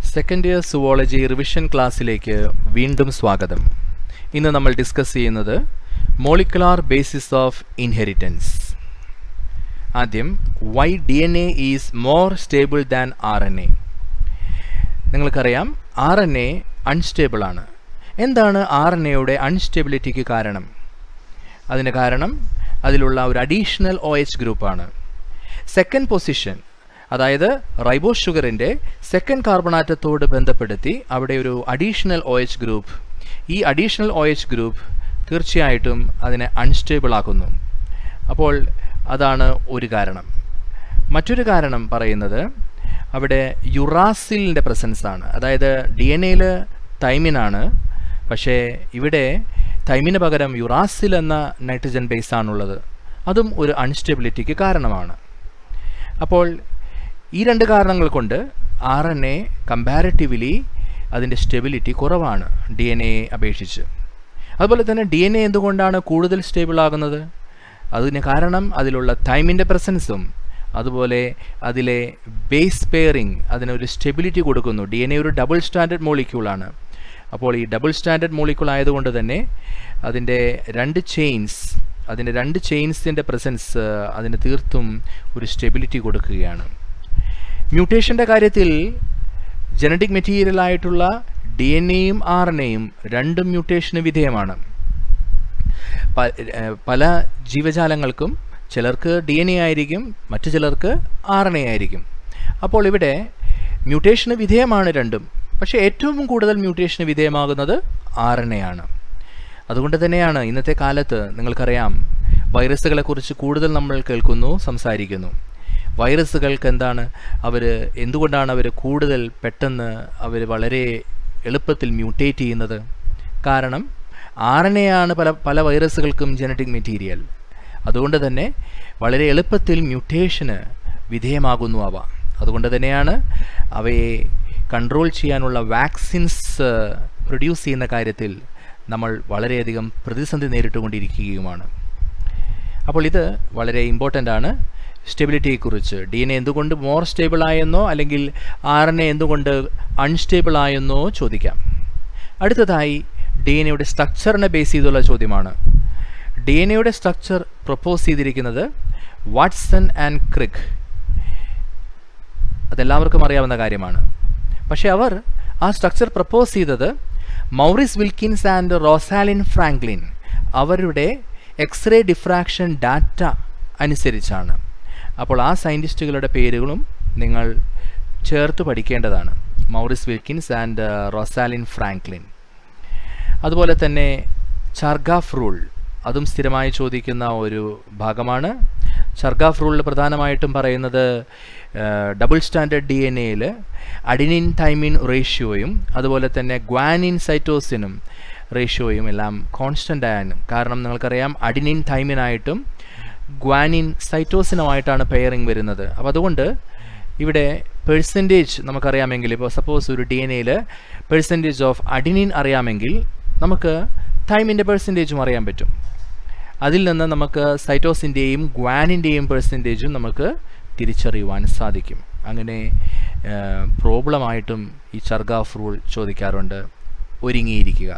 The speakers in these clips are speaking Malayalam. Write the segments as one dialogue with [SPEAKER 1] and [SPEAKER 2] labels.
[SPEAKER 1] സെക്കൻഡ് ഇയർ സുവോളജി റിവിഷൻ ക്ലാസ്സിലേക്ക് വീണ്ടും സ്വാഗതം ഇന്ന് നമ്മൾ ഡിസ്കസ് ചെയ്യുന്നത് മോളിക്കുലാർ ബേസിസ് ഓഫ് ഇൻഹെറിറ്റൻസ് ആദ്യം why D N A is more stable than R N A നിങ്ങൾക്കറിയാം ആർ എൻ എ അൺസ്റ്റേബിൾ ആണ് എന്താണ് ആർ എൻ എയുടെ അൺസ്റ്റെബിലിറ്റിക്ക് കാരണം അതിന് കാരണം അതിലുള്ള ഒരു അഡീഷണൽ ഒ എച്ച് ഗ്രൂപ്പാണ് സെക്കൻഡ് പൊസിഷൻ അതായത് റൈബോ ഷുഗറിൻ്റെ സെക്കൻഡ് കാർബണാറ്റത്തോട് ബന്ധപ്പെടുത്തി അവിടെ ഒരു അഡീഷണൽ ഒ എച്ച് ഗ്രൂപ്പ് ഈ അഡീഷണൽ ഒ എച്ച് ഗ്രൂപ്പ് തീർച്ചയായിട്ടും അതിനെ അൺസ്റ്റേബിൾ ആക്കുന്നു അപ്പോൾ അതാണ് ഒരു കാരണം മറ്റൊരു കാരണം പറയുന്നത് അവിടെ യുറാസിലിൻ്റെ പ്രസൻസ് ആണ് അതായത് ഡി എൻ എയിൽ തൈമിനാണ് പക്ഷേ ഇവിടെ തൈമിന് പകരം യുറാസിൽ എന്ന നൈട്രജൻ ബേസ് ആണുള്ളത് അതും ഒരു അൺസ്റ്റെബിലിറ്റിക്ക് കാരണമാണ് അപ്പോൾ ഈ രണ്ട് കാരണങ്ങൾ കൊണ്ട് ആർ എൻ എ കമ്പാരിറ്റീവ്ലി അതിൻ്റെ സ്റ്റെബിലിറ്റി കുറവാണ് ഡി എൻ എയെ അപേക്ഷിച്ച് അതുപോലെ തന്നെ ഡി എൻ എ എന്തുകൊണ്ടാണ് കൂടുതൽ സ്റ്റേബിൾ ആകുന്നത് അതിന് കാരണം അതിലുള്ള തൈമിൻ്റെ പ്രസൻസും അതുപോലെ അതിലെ ബേസ് പെയറിംഗ് അതിനൊരു സ്റ്റെബിലിറ്റി കൊടുക്കുന്നു ഡി എൻ എ ഒരു ഡബിൾ സ്റ്റാൻഡേർഡ് മോളിക്യൂളാണ് അപ്പോൾ ഈ ഡബിൾ സ്റ്റാൻഡേർഡ് മോളിക്യൂൾ ആയതുകൊണ്ട് തന്നെ അതിൻ്റെ രണ്ട് ചെയിൻസ് അതിൻ്റെ രണ്ട് ചെയിൻസിൻ്റെ പ്രസൻസ് അതിന് തീർത്തും ഒരു സ്റ്റെബിലിറ്റി കൊടുക്കുകയാണ് മ്യൂട്ടേഷൻ്റെ കാര്യത്തിൽ ജനറ്റിക് മെറ്റീരിയൽ ആയിട്ടുള്ള ഡി എൻ എയും ആർ എൻ എയും രണ്ടും മ്യൂട്ടേഷന് വിധേയമാണ് പല ജീവജാലങ്ങൾക്കും ചിലർക്ക് ഡി എൻ എ ആയിരിക്കും മറ്റു ചിലർക്ക് ആർ എൻ എ ആയിരിക്കും അപ്പോൾ ഇവിടെ മ്യൂട്ടേഷന് വിധേയമാണ് രണ്ടും പക്ഷേ ഏറ്റവും കൂടുതൽ മ്യൂട്ടേഷന് വിധേയമാകുന്നത് ആർ എൻ എ ആണ് അതുകൊണ്ട് തന്നെയാണ് ഇന്നത്തെ കാലത്ത് നിങ്ങൾക്കറിയാം വൈറസുകളെക്കുറിച്ച് കൂടുതൽ നമ്മൾ കേൾക്കുന്നു സംസാരിക്കുന്നു വൈറസുകൾക്ക് എന്താണ് അവർ എന്തുകൊണ്ടാണ് അവർ കൂടുതൽ പെട്ടെന്ന് അവർ വളരെ എളുപ്പത്തിൽ മ്യൂട്ടേറ്റ് ചെയ്യുന്നത് കാരണം ആർ എൻ എ ആണ് പല പല വൈറസുകൾക്കും ജനറ്റിക് മെറ്റീരിയൽ അതുകൊണ്ട് തന്നെ വളരെ എളുപ്പത്തിൽ മ്യൂട്ടേഷന് വിധേയമാകുന്നു അവ അതുകൊണ്ട് തന്നെയാണ് അവയെ കൺട്രോൾ ചെയ്യാനുള്ള വാക്സിൻസ് പ്രൊഡ്യൂസ് ചെയ്യുന്ന കാര്യത്തിൽ നമ്മൾ വളരെയധികം പ്രതിസന്ധി നേരിട്ടുകൊണ്ടിരിക്കുകയുമാണ് അപ്പോൾ ഇത് വളരെ ഇമ്പോർട്ടൻ്റ് ആണ് സ്റ്റെബിലിറ്റിയെക്കുറിച്ച് ഡി എൻ എ എന്തുകൊണ്ട് മോർ സ്റ്റേബിൾ ആയെന്നോ അല്ലെങ്കിൽ ആർ എൻ എ എന്തുകൊണ്ട് അൺസ്റ്റേബിൾ ആയെന്നോ ചോദിക്കാം അടുത്തതായി ഡി എൻ എയുടെ സ്ട്രക്ചറിനെ ബേസ് ചെയ്തുള്ള ചോദ്യമാണ് ഡി എൻ എയുടെ സ്ട്രക്ചർ പ്രൊപ്പോസ് ചെയ്തിരിക്കുന്നത് വാട്സൺ ആൻഡ് ക്രിക്ക് അതെല്ലാവർക്കും അറിയാവുന്ന കാര്യമാണ് പക്ഷേ അവർ ആ സ്ട്രക്ചർ പ്രപ്പോസ് ചെയ്തത് Maurice Wilkins and Rosalind Franklin അവരുടെ എക്സ്റേ ഡിഫ്രാക്ഷൻ ഡാറ്റ അനുസരിച്ചാണ് അപ്പോൾ ആ സയൻറ്റിസ്റ്റുകളുടെ പേരുകളും നിങ്ങൾ ചേർത്ത് പഠിക്കേണ്ടതാണ് Maurice Wilkins and Rosalind Franklin അതുപോലെ തന്നെ ചർഗാഫ് റൂൾ അതും സ്ഥിരമായി ചോദിക്കുന്ന ഒരു ഭാഗമാണ് ചർഗാഫ് റൂളിൽ പ്രധാനമായിട്ടും പറയുന്നത് ഡബിൾ സ്റ്റാൻഡേർഡ് ഡി എൻ എയിൽ അഡിനിൻ തൈമിൻ റേഷ്യോയും അതുപോലെ തന്നെ ഗ്വാനിൻ സൈറ്റോസിനും റേഷ്യോയും എല്ലാം കോൺസ്റ്റൻ്റ് ആയാലും കാരണം നിങ്ങൾക്കറിയാം അഡിനിൻ തൈമിനായിട്ടും ഗ്വാനിൻ സൈറ്റോസിനുമായിട്ടാണ് പെയറിംഗ് വരുന്നത് അപ്പോൾ അതുകൊണ്ട് ഇവിടെ പെർസെൻറ്റേജ് നമുക്കറിയാമെങ്കിൽ ഇപ്പോൾ സപ്പോസ് ഒരു ഡി എൻ എയിൽ പെർസെൻറ്റേജ് ഓഫ് അഡിനിൻ അറിയാമെങ്കിൽ നമുക്ക് തൈമിൻ്റെ പെർസെൻറ്റേജും അറിയാൻ പറ്റും അതിൽ നിന്ന് നമുക്ക് സൈറ്റോസിൻ്റെയും ഗ്വാനിൻ്റെയും പെർസെൻറ്റേജും നമുക്ക് തിരിച്ചറിയുവാൻ സാധിക്കും അങ്ങനെ പ്രോബ്ലമായിട്ടും ഈ ചർഗാഫ് റൂൾ ചോദിക്കാറുണ്ട് ഒരുങ്ങിയിരിക്കുക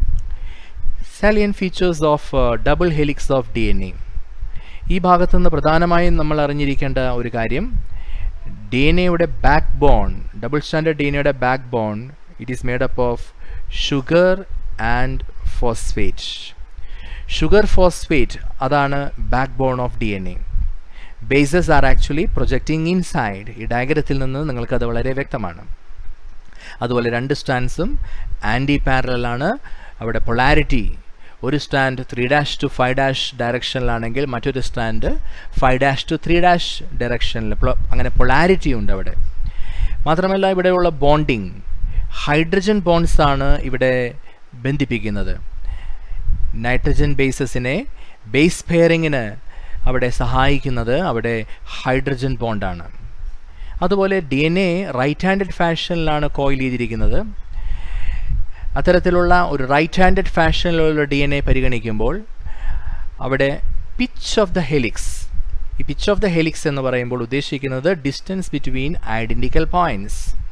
[SPEAKER 1] salient features of double helix of D N A ഈ ഭാഗത്തുനിന്ന് പ്രധാനമായും നമ്മൾ അറിഞ്ഞിരിക്കേണ്ട ഒരു കാര്യം ഡി എൻ എയുടെ backbone double standard D N എയുടെ backbone it is made up of sugar and phosphate sugar phosphate അതാണ് backbone of D N A bases are actually projecting inside ഈ ഡയഗ്രത്തിൽ നിന്ന് നിങ്ങൾക്കത് വളരെ വ്യക്തമാണ് അതുപോലെ രണ്ട് സ്റ്റാൻഡ്സും ആൻറ്റി പാരലാണ് അവിടെ പൊളാരിറ്റി ഒരു stand three dash to five dash ഡയറക്ഷനിലാണെങ്കിൽ മറ്റൊരു stand five dash to three dash ഡയറക്ഷനിൽ അങ്ങനെ പൊളാരിറ്റി ഉണ്ട് അവിടെ മാത്രമല്ല ഇവിടെയുള്ള ബോണ്ടിങ് ഹൈഡ്രജൻ ബോൺസ് ആണ് ഇവിടെ ബന്ധിപ്പിക്കുന്നത് നൈട്രജൻ ബേസസിനെ ബേസ് പെയറിങ്ങിന് അവിടെ സഹായിക്കുന്നത് അവിടെ ഹൈഡ്രജൻ ബോണ്ടാണ് അതുപോലെ D N A right handed ഫാഷനിലാണ് കോയിൽ ചെയ്തിരിക്കുന്നത് അത്തരത്തിലുള്ള ഒരു റൈറ്റ് ഹാൻഡഡ് ഫാഷനിലുള്ള ഡി എൻ എ പരിഗണിക്കുമ്പോൾ അവിടെ പിച്ച് ഓഫ് ദ ഹെലിക്സ് ഈ പിച്ച് ഓഫ് ദ ഹെലിക്സ് എന്ന് പറയുമ്പോൾ ഉദ്ദേശിക്കുന്നത് ഡിസ്റ്റൻസ് ബിറ്റ്വീൻ ഐഡൻറ്റിക്കൽ പോയിൻറ്റ്സ്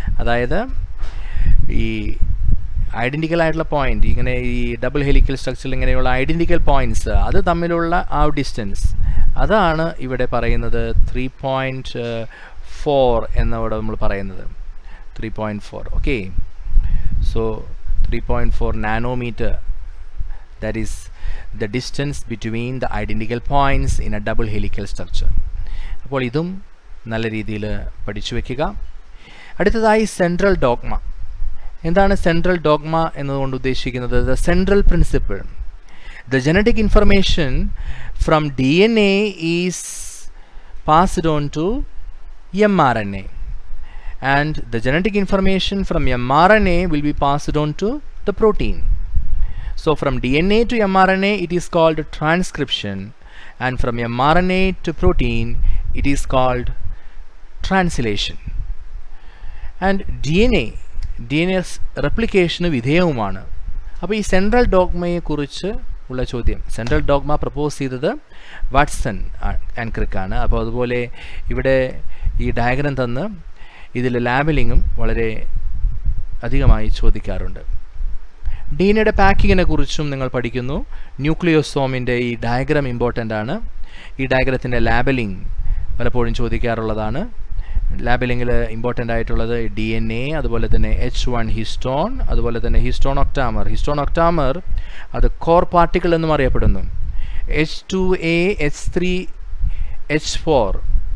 [SPEAKER 1] അതായത് ഈ ഐഡൻറ്റിക്കൽ ആയിട്ടുള്ള പോയിന്റ് ഇങ്ങനെ ഈ ഡബിൾ ഹെലിക്കൽ സ്ട്രക്ചറിൽ ഇങ്ങനെയുള്ള ഐഡൻറ്റിക്കൽ പോയിന്റ്സ് അത് തമ്മിലുള്ള ആ ഡിസ്റ്റൻസ് അതാണ് ഇവിടെ പറയുന്നത് ത്രീ പോയിൻറ്റ് ഫോർ എന്നിവിടെ നമ്മൾ പറയുന്നത് three point four okay so three point four nanometer that is the distance between the identical points in a double helical structure അപ്പോൾ ഇതും നല്ല രീതിയിൽ പഠിച്ചു വയ്ക്കുക അടുത്തതായി സെൻട്രൽ ഡോഗ്മ എന്താണ് സെൻട്രൽ ഡോഗ്മ എന്നതുകൊണ്ട് ഉദ്ദേശിക്കുന്നത് the central principle the genetic information from D N A is passed on to m R N A and the genetic information from m R N A will be passed on to the protein So from DNA to mRNA it is called transcription and from mRNA to protein it is called translation. And DNA DNA റെപ്ലിക്കേഷന് വിധേയവുമാണ് അപ്പോൾ ഈ സെൻട്രൽ ഡോഗ്മയെ കുറിച്ച് ഉള്ള ചോദ്യം സെൻട്രൽ ഡോഗ്മ പ്രപ്പോസ് ചെയ്തത് വാട്സൺ ആൻഡ് ക്രിക്കാണ് അപ്പോൾ അതുപോലെ ഇവിടെ ഈ ഡയഗ്രം തന്ന് ഇതിൽ ലാബലിങ്ങും വളരെ അധികമായി ചോദിക്കാറുണ്ട് ഡി എൻ എയുടെ പാക്കിങ്ങിനെ കുറിച്ചും നിങ്ങൾ പഠിക്കുന്നു ന്യൂക്ലിയോസോമിൻ്റെ ഈ ഡയഗ്രാം ഇമ്പോർട്ടൻ്റ് ആണ് ഈ ഡയഗ്രത്തിൻ്റെ ലാബലിംഗ് പലപ്പോഴും ചോദിക്കാറുള്ളതാണ് ലാബലിങ്ങിൽ ഇമ്പോർട്ടൻ്റ് ആയിട്ടുള്ളത് ഡി എൻ എ അതുപോലെ തന്നെ എച്ച് വൺ ഹിസ്റ്റോൺ അതുപോലെ തന്നെ ഹിസ്റ്റോൺ ഒക്ടാമർ ഹിസ്റ്റോൺ ഒക്ടാമർ അത് കോർ പാർട്ടിക്കിൾ എന്നും അറിയപ്പെടുന്നു H two A H three H four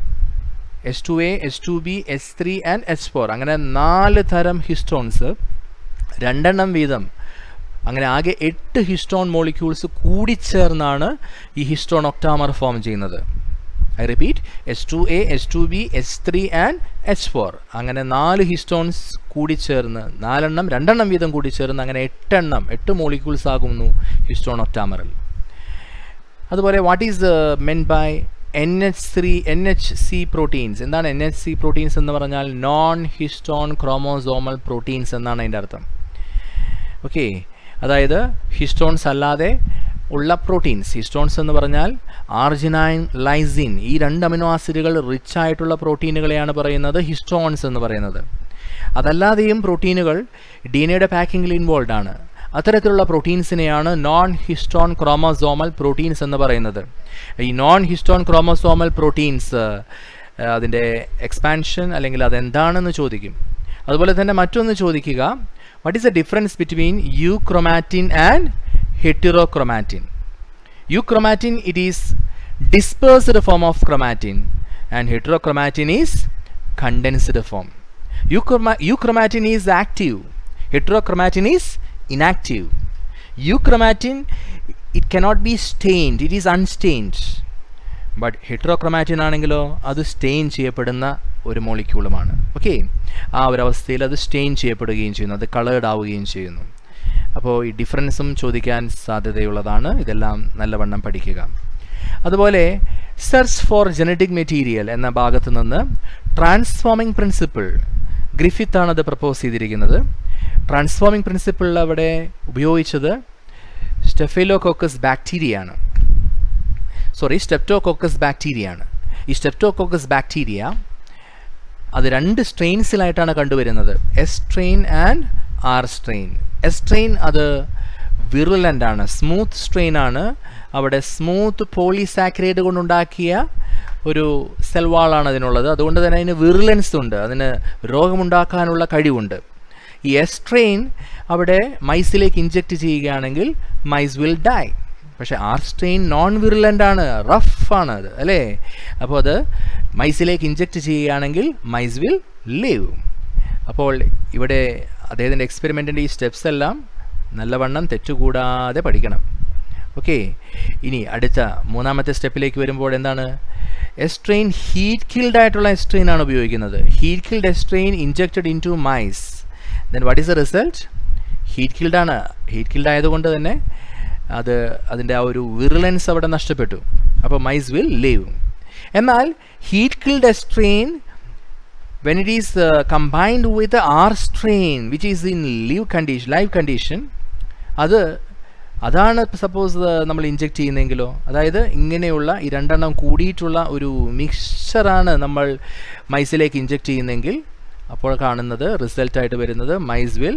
[SPEAKER 1] H two A H two B H three and H four അങ്ങനെ നാല് തരം ഹിസ്റ്റോൺസ് രണ്ടെണ്ണം വീതം അങ്ങനെ ആകെ എട്ട് ഹിസ്റ്റോൺ മോളിക്യൂൾസ് കൂടിച്ചേർന്നാണ് ഈ ഹിസ്റ്റോൺ ഒക്ടാമർ ഫോം ചെയ്യുന്നത് I repeat H two A H two B H three and H four അങ്ങനെ നാല് ഹിസ്റ്റോൺസ് കൂടിച്ചേർന്ന് നാലെണ്ണം രണ്ടെണ്ണം വീതം കൂടിച്ചേർന്ന് അങ്ങനെ എട്ടെണ്ണം എട്ട് മോളിക്യൂൾസ് ആകുന്നു ഹിസ്റ്റോൺ ഒക്ടാമറിൽ അതുപോലെ what is meant by N H three N H C proteins എന്താണ് എൻ എച്ച് സി പ്രോട്ടീൻസ് എന്ന് പറഞ്ഞാൽ നോൺ ഹിസ്റ്റോൺ ക്രോമോസോമൽ പ്രോട്ടീൻസ് എന്നാണ് അതിൻ്റെ അർത്ഥം ഓക്കെ അതായത് ഹിസ്റ്റോൺസ് അല്ലാതെ ഉള്ള പ്രോട്ടീൻസ് ഹിസ്റ്റോൺസ് എന്ന് പറഞ്ഞാൽ ആർജിനൈൻ ലൈസിൻ ഈ രണ്ട് അമിനോ ആസിഡുകൾ റിച്ച് ആയിട്ടുള്ള പ്രോട്ടീനുകളെയാണ് പറയുന്നത് ഹിസ്റ്റോൺസ് എന്ന് പറയുന്നത് അതല്ലാതെയും പ്രോട്ടീനുകൾ ഡി എൻ എയുടെ പാക്കിങ്ങിൽ ഇൻവോൾവ് ആണ് അത്തരത്തിലുള്ള പ്രോട്ടീൻസിനെയാണ് നോൺ ഹിസ്റ്റോൺ ക്രോമോസോമൽ പ്രോട്ടീൻസ് എന്ന് പറയുന്നത് ഈ നോൺ ഹിസ്റ്റോൺ ക്രോമോസോമൽ പ്രോട്ടീൻസ് അതിൻ്റെ എക്സ്പാൻഷൻ അല്ലെങ്കിൽ അതെന്താണെന്ന് ചോദിക്കും അതുപോലെ തന്നെ മറ്റൊന്ന് ചോദിക്കുക what is the difference between euchromatin and heterochromatin euchromatin it is dispersed form of chromatin and heterochromatin is condensed form Euchroma euchromatin is active heterochromatin is inactive euchromatin it cannot be stained it is unstained but heterochromatin ആണെങ്കിലോ അത് സ്റ്റെയിൻ ചെയ്യപ്പെടുന്ന ഒരു മോളിക്യൂളുമാണ് ഓക്കെ ആ ഒരു അവസ്ഥയിൽ അത് സ്റ്റെയിൻ ചെയ്യപ്പെടുകയും ചെയ്യുന്നു അത് കളേർഡ് ആവുകയും ചെയ്യുന്നു അപ്പോൾ ഈ ഡിഫറൻസും ചോദിക്കാൻ സാധ്യതയുള്ളതാണ് ഇതെല്ലാം നല്ലവണ്ണം പഠിക്കുക അതുപോലെ സെർച്ച് ഫോർ ജനറ്റിക് മെറ്റീരിയൽ എന്ന ഭാഗത്ത് നിന്ന് ട്രാൻസ്ഫോമിംഗ് പ്രിൻസിപ്പിൾ ഗ്രിഫിത്താണ് അത് പ്രപ്പോസ് ചെയ്തിരിക്കുന്നത് ട്രാൻസ്ഫോമിംഗ് പ്രിൻസിപ്പിൾ അവിടെ ഉപയോഗിച്ചത് സ്റ്റെഫിലോകോക്കസ് ബാക്ടീരിയ ആണ് സോറി സ്റ്റെപ്റ്റോകോക്കസ് ബാക്ടീരിയ ആണ് ഈ സ്റ്റെപ്റ്റോകോക്കസ് ബാക്ടീരിയ അത് രണ്ട് സ്ട്രെയിൻസിലായിട്ടാണ് കണ്ടുവരുന്നത് S strain and R strain S strain അത് വിറുലൻ്റ് ആണ് സ്മൂത്ത് സ്ട്രെയിൻ ആണ് അവിടെ സ്മൂത്ത് പോളിസാക്രൈഡ് കൊണ്ടുണ്ടാക്കിയ ഒരു സെൽവാളാണ് അതിനുള്ളത് അതുകൊണ്ട് തന്നെ അതിന് വിറുലൻസ് ഉണ്ട് അതിന് രോഗമുണ്ടാക്കാനുള്ള കഴിവുണ്ട് ഈ എസ് സ്ട്രെയിൻ അവിടെ മൈസിലേക്ക് ഇഞ്ചെക്ട് ചെയ്യുകയാണെങ്കിൽ മൈസ് വിൽ ഡൈ പക്ഷെ ആർ സ്ട്രെയിൻ നോൺ വിറുലൻ്റ് ആണ് റഫ് ആണ് അത് അല്ലേ അപ്പോൾ അത് മൈസിലേക്ക് ഇഞ്ചെക്ട് ചെയ്യുകയാണെങ്കിൽ മൈസ് വിൽ ലിവ് അപ്പോൾ ഇവിടെ അദ്ദേഹത്തിൻ്റെ എക്സ്പെരിമെൻറ്റിൻ്റെ ഈ സ്റ്റെപ്സ് എല്ലാം നല്ലവണ്ണം തെറ്റുകൂടാതെ പഠിക്കണം ഓക്കെ ഇനി അടുത്ത മൂന്നാമത്തെ സ്റ്റെപ്പിലേക്ക് വരുമ്പോൾ എന്താണ് എസ്ട്രെയിൻ ഹീറ്റ് കിൽഡ് ആയിട്ടുള്ള എസ്ട്രെയിൻ ആണ് ഉപയോഗിക്കുന്നത് heat killed S strain injected into mice then what is the result heat killed ആണ് ഹീറ്റ് കിൽഡ് ആയതുകൊണ്ട് തന്നെ അത് അതിൻ്റെ ആ ഒരു വിറുലൻസ് അവിടെ നഷ്ടപ്പെട്ടു അപ്പോൾ മൈസ് വിൽ ലിവ് എന്നാൽ heat killed S strain when it is uh, combined with the R strain which is in live condition live condition അത് അതാണ് സപ്പോസ് നമ്മൾ ഇഞ്ചെക്ട് ചെയ്യുന്നതെങ്കിലോ അതായത് ഇങ്ങനെയുള്ള ഈ രണ്ടെണ്ണം കൂടിയിട്ടുള്ള ഒരു മിക്സ്ചറാണ് നമ്മൾ മൈസിലേക്ക് ഇഞ്ചെക്ട് ചെയ്യുന്നതെങ്കിൽ അപ്പോൾ കാണുന്നത് റിസൾട്ടായിട്ട് വരുന്നത് mice will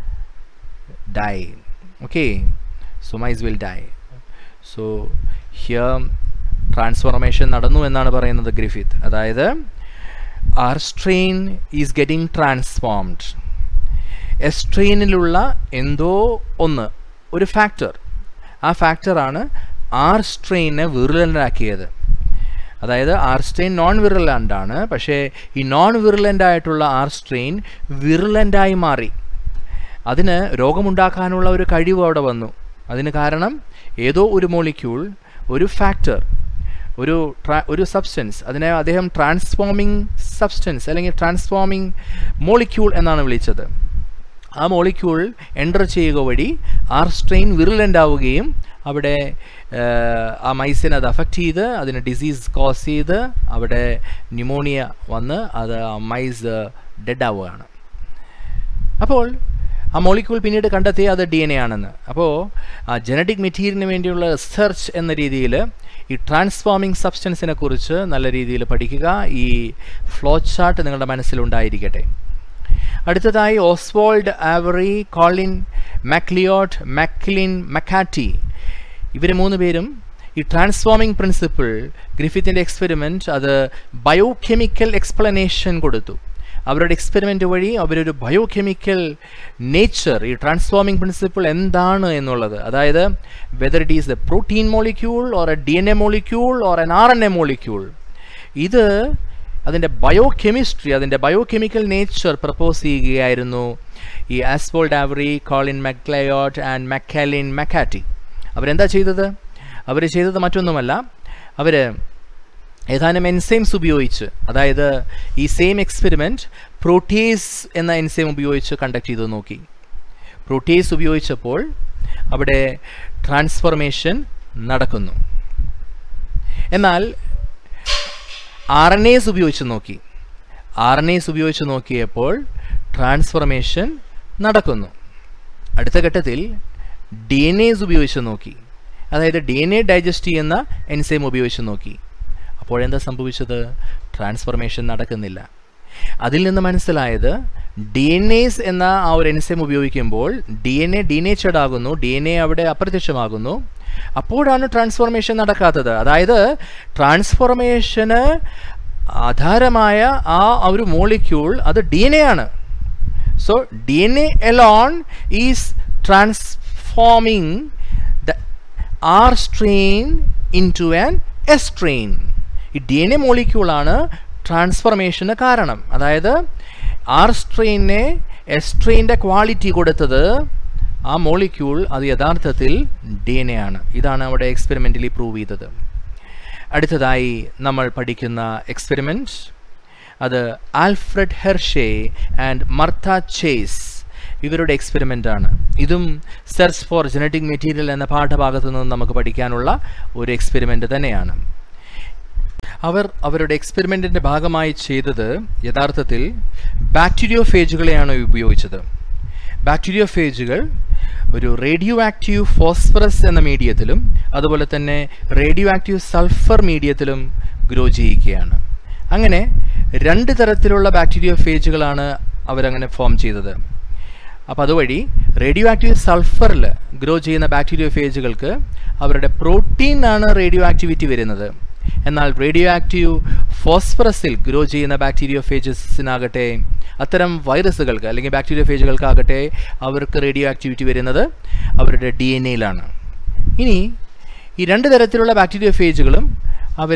[SPEAKER 1] die okay so mice will die so here transformation നടന്നു എന്നാണ് പറയുന്നത് ഗ്രിഫിത്ത് അതായത് R strain is getting transformed എസ്ട്രെയിനിലുള്ള എന്തോ ഒന്ന് ഒരു ഫാക്ടർ ആ ഫാക്ടറാണ് ആർ സ്ട്രെയിനെ വിറുലൻ്റാക്കിയത് അതായത് ആർ സ്ട്രെയിൻ നോൺ വിറുലൻ്റ് ആണ് പക്ഷേ ഈ നോൺ വിറുലൻ്റ് ആയിട്ടുള്ള ആർ സ്ട്രെയിൻ വിറുലൻ്റായി മാറി അതിന് രോഗമുണ്ടാക്കാനുള്ള ഒരു കഴിവ് അവിടെ വന്നു അതിന് കാരണം ഏതോ ഒരു മോളിക്യൂൾ ഒരു ഫാക്ടർ ഒരു ഒരു സബ്സ്റ്റൻസ് അതിനെ അദ്ദേഹം ട്രാൻസ്ഫോമിംഗ് സബ്സ്റ്റൻസ് അല്ലെങ്കിൽ ട്രാൻസ്ഫോമിംഗ് മോളിക്യൂൾ എന്നാണ് വിളിച്ചത് ആ മോളിക്യൂൾ എൻ്റർ ചെയ്യുക വഴി ആർ സ്ട്രെയിൻ വിറുലൻ്റ് ആവുകയും അവിടെ ആ മൈസിനെ അത് അഫക്റ്റ് ചെയ്ത് അതിന് ഡിസീസ് കോസ് ചെയ്ത് അവിടെ ന്യൂമോണിയ വന്ന് അത് ആ മൈസ് ഡെഡ് ആവുകയാണ് അപ്പോൾ ആ മോളിക്യൂൾ പിന്നീട് കണ്ടെത്തി അത് ഡി എൻ എ ആണെന്ന് അപ്പോൾ ആ ജനറ്റിക് മെറ്റീരിയലിന് വേണ്ടിയുള്ള റിസർച്ച് എന്ന രീതിയിൽ ഈ ട്രാൻസ്ഫോമിംഗ് സബ്സ്റ്റൻസിനെ കുറിച്ച് നല്ല രീതിയിൽ പഠിക്കുക ഈ ഫ്ലോ ചാർട്ട് നിങ്ങളുടെ മനസ്സിലുണ്ടായിരിക്കട്ടെ അടുത്തതായി ഓസ്വാൾഡ് ആവറി കോളിൻ മാക്ലിയോട്ട് മാക്ലിൻ മക്കാറ്റി ഇവർ മൂന്ന് പേരും ഈ ട്രാൻസ്ഫോമിംഗ് പ്രിൻസിപ്പിൾ ഗ്രിഫിത്തിൻ്റെ എക്സ്പെരിമെൻറ്റ് അത് ബയോകെമിക്കൽ എക്സ്പ്ലനേഷൻ കൊടുത്തു അവരുടെ എക്സ്പെരിമെൻ്റ് വഴി അവരൊരു ബയോകെമിക്കൽ നേച്ചർ ഈ ട്രാൻസ്ഫോമിംഗ് പ്രിൻസിപ്പിൾ എന്താണ് എന്നുള്ളത് അതായത് whether it is a protein molecule or a D N A molecule or an R N A molecule ഇത് അതിൻ്റെ ബയോകെമിസ്ട്രി അതിൻ്റെ ബയോകെമിക്കൽ നേച്ചർ പ്രപ്പോസ് ചെയ്യുകയായിരുന്നു ഈ ആസ്പോൾഡ് ആവറി കോളിൻ മക്ലയോട്ട് ആൻഡ് മക്കാലിൻ മക്കാറ്റി അവരെന്താ ചെയ്തത് അവർ ചെയ്തത് മറ്റൊന്നുമല്ല അവർ ഏതാനും എൻസൈംസ് ഉപയോഗിച്ച് അതായത് ഈ സെയിം എക്സ്പെരിമെൻറ്റ് പ്രോട്ടീസ് എന്ന എൻസൈം ഉപയോഗിച്ച് കണ്ടക്ട് ചെയ്ത് നോക്കി പ്രോട്ടീസ് ഉപയോഗിച്ചപ്പോൾ അവിടെ ട്രാൻസ്ഫോർമേഷൻ നടക്കുന്നു എന്നാൽ ആർ എൻ എസ് ഉപയോഗിച്ച് നോക്കി ആർ എൻ എസ് ഉപയോഗിച്ച് നോക്കിയപ്പോൾ ട്രാൻസ്ഫോർമേഷൻ നടക്കുന്നു അടുത്ത ഘട്ടത്തിൽ ഡി എൻ എസ് ഉപയോഗിച്ച് നോക്കി അതായത് ഡി എൻ എ ഡൈജസ്റ്റ് ചെയ്യുന്ന എൻസൈം ഉപയോഗിച്ച് നോക്കി അപ്പോഴെന്താ സംഭവിച്ചത് ട്രാൻസ്ഫോർമേഷൻ നടക്കുന്നില്ല അതിൽ നിന്ന് മനസ്സിലായത് ഡി എൻ എസ് എന്ന ആ ഒരു എൻസൈം ഉപയോഗിക്കുമ്പോൾ ഡി എൻ എ ഡീനേച്ചർഡ് ആകുന്നു ഡി എൻ എ അവിടെ അപ്രത്യക്ഷമാകുന്നു അപ്പോഴാണ് ട്രാൻസ്ഫോർമേഷൻ നടക്കാത്തത് അതായത് ട്രാൻസ്ഫോർമേഷന് ആധാരമായ ആ ഒരു മോളിക്യൂൾ അത് ഡി എൻ എ ആണ് so D N A alone is transforming the R strain into an S strain ഈ ഡി എൻ എ മോളിക്യൂളാണ് ട്രാൻസ്ഫോർമേഷന് കാരണം അതായത് ആർ സ്ട്രെയിനെ എസ് സ്ട്രെയിൻ്റെ ക്വാളിറ്റി കൊടുത്തത് ആ മോളിക്യൂൾ അത് യഥാർത്ഥത്തിൽ ഡി എൻ എ ആണ് ഇതാണ് അവിടെ എക്സ്പെരിമെൻ്റലി പ്രൂവ് ചെയ്തത് അടുത്തതായി നമ്മൾ പഠിക്കുന്ന എക്സ്പെരിമെൻറ്റ് അത് Alfred Hershey and Martha Chase ഇവരുടെ എക്സ്പെരിമെൻ്റ് ആണ് ഇതും സെർച്ച് ഫോർ ജനറ്റിക് മെറ്റീരിയൽ എന്ന പാഠഭാഗത്തു നിന്ന് നമുക്ക് പഠിക്കാനുള്ള ഒരു എക്സ്പെരിമെൻ്റ് തന്നെയാണ് അവർ അവരുടെ എക്സ്പെരിമെൻറ്റിൻ്റെ ഭാഗമായി ചെയ്തത് യഥാർത്ഥത്തിൽ ബാക്ടീരിയോ ഫേജുകളെയാണ് ഉപയോഗിച്ചത് ബാക്ടീരിയോ ഫേജുകൾ ഒരു റേഡിയോ ആക്റ്റീവ് ഫോസ്ഫറസ് എന്ന മീഡിയത്തിലും അതുപോലെ തന്നെ റേഡിയോ ആക്റ്റീവ് സൾഫർ മീഡിയത്തിലും ഗ്രോ ചെയ്യിക്കുകയാണ് അങ്ങനെ രണ്ട് തരത്തിലുള്ള ബാക്ടീരിയോ ഫേജുകളാണ് അവരങ്ങനെ ഫോം ചെയ്തത് അപ്പോൾ അതുവഴി റേഡിയോ ആക്റ്റീവ് സൾഫറിൽ ഗ്രോ ചെയ്യുന്ന ബാക്ടീരിയോ ഫേജുകൾക്ക് അവരുടെ പ്രോട്ടീനാണ് റേഡിയോ ആക്ടിവിറ്റി വരുന്നത് എന്നാൽ റേഡിയോ ആക്റ്റീവ് ഫോസ്ഫറസിൽ ഗ്രോ ചെയ്യുന്ന ബാക്ടീരിയോ ഫേജസിനാകട്ടെ അത്തരം വൈറസുകൾക്ക് അല്ലെങ്കിൽ ബാക്ടീരിയോ ഫേജുകൾക്കാകട്ടെ അവർക്ക് റേഡിയോ ആക്ടിവിറ്റി വരുന്നത് അവരുടെ ഡി എൻ എയിലാണ് ഇനി ഈ രണ്ട് തരത്തിലുള്ള ബാക്ടീരിയോ ഫേജുകളും അവർ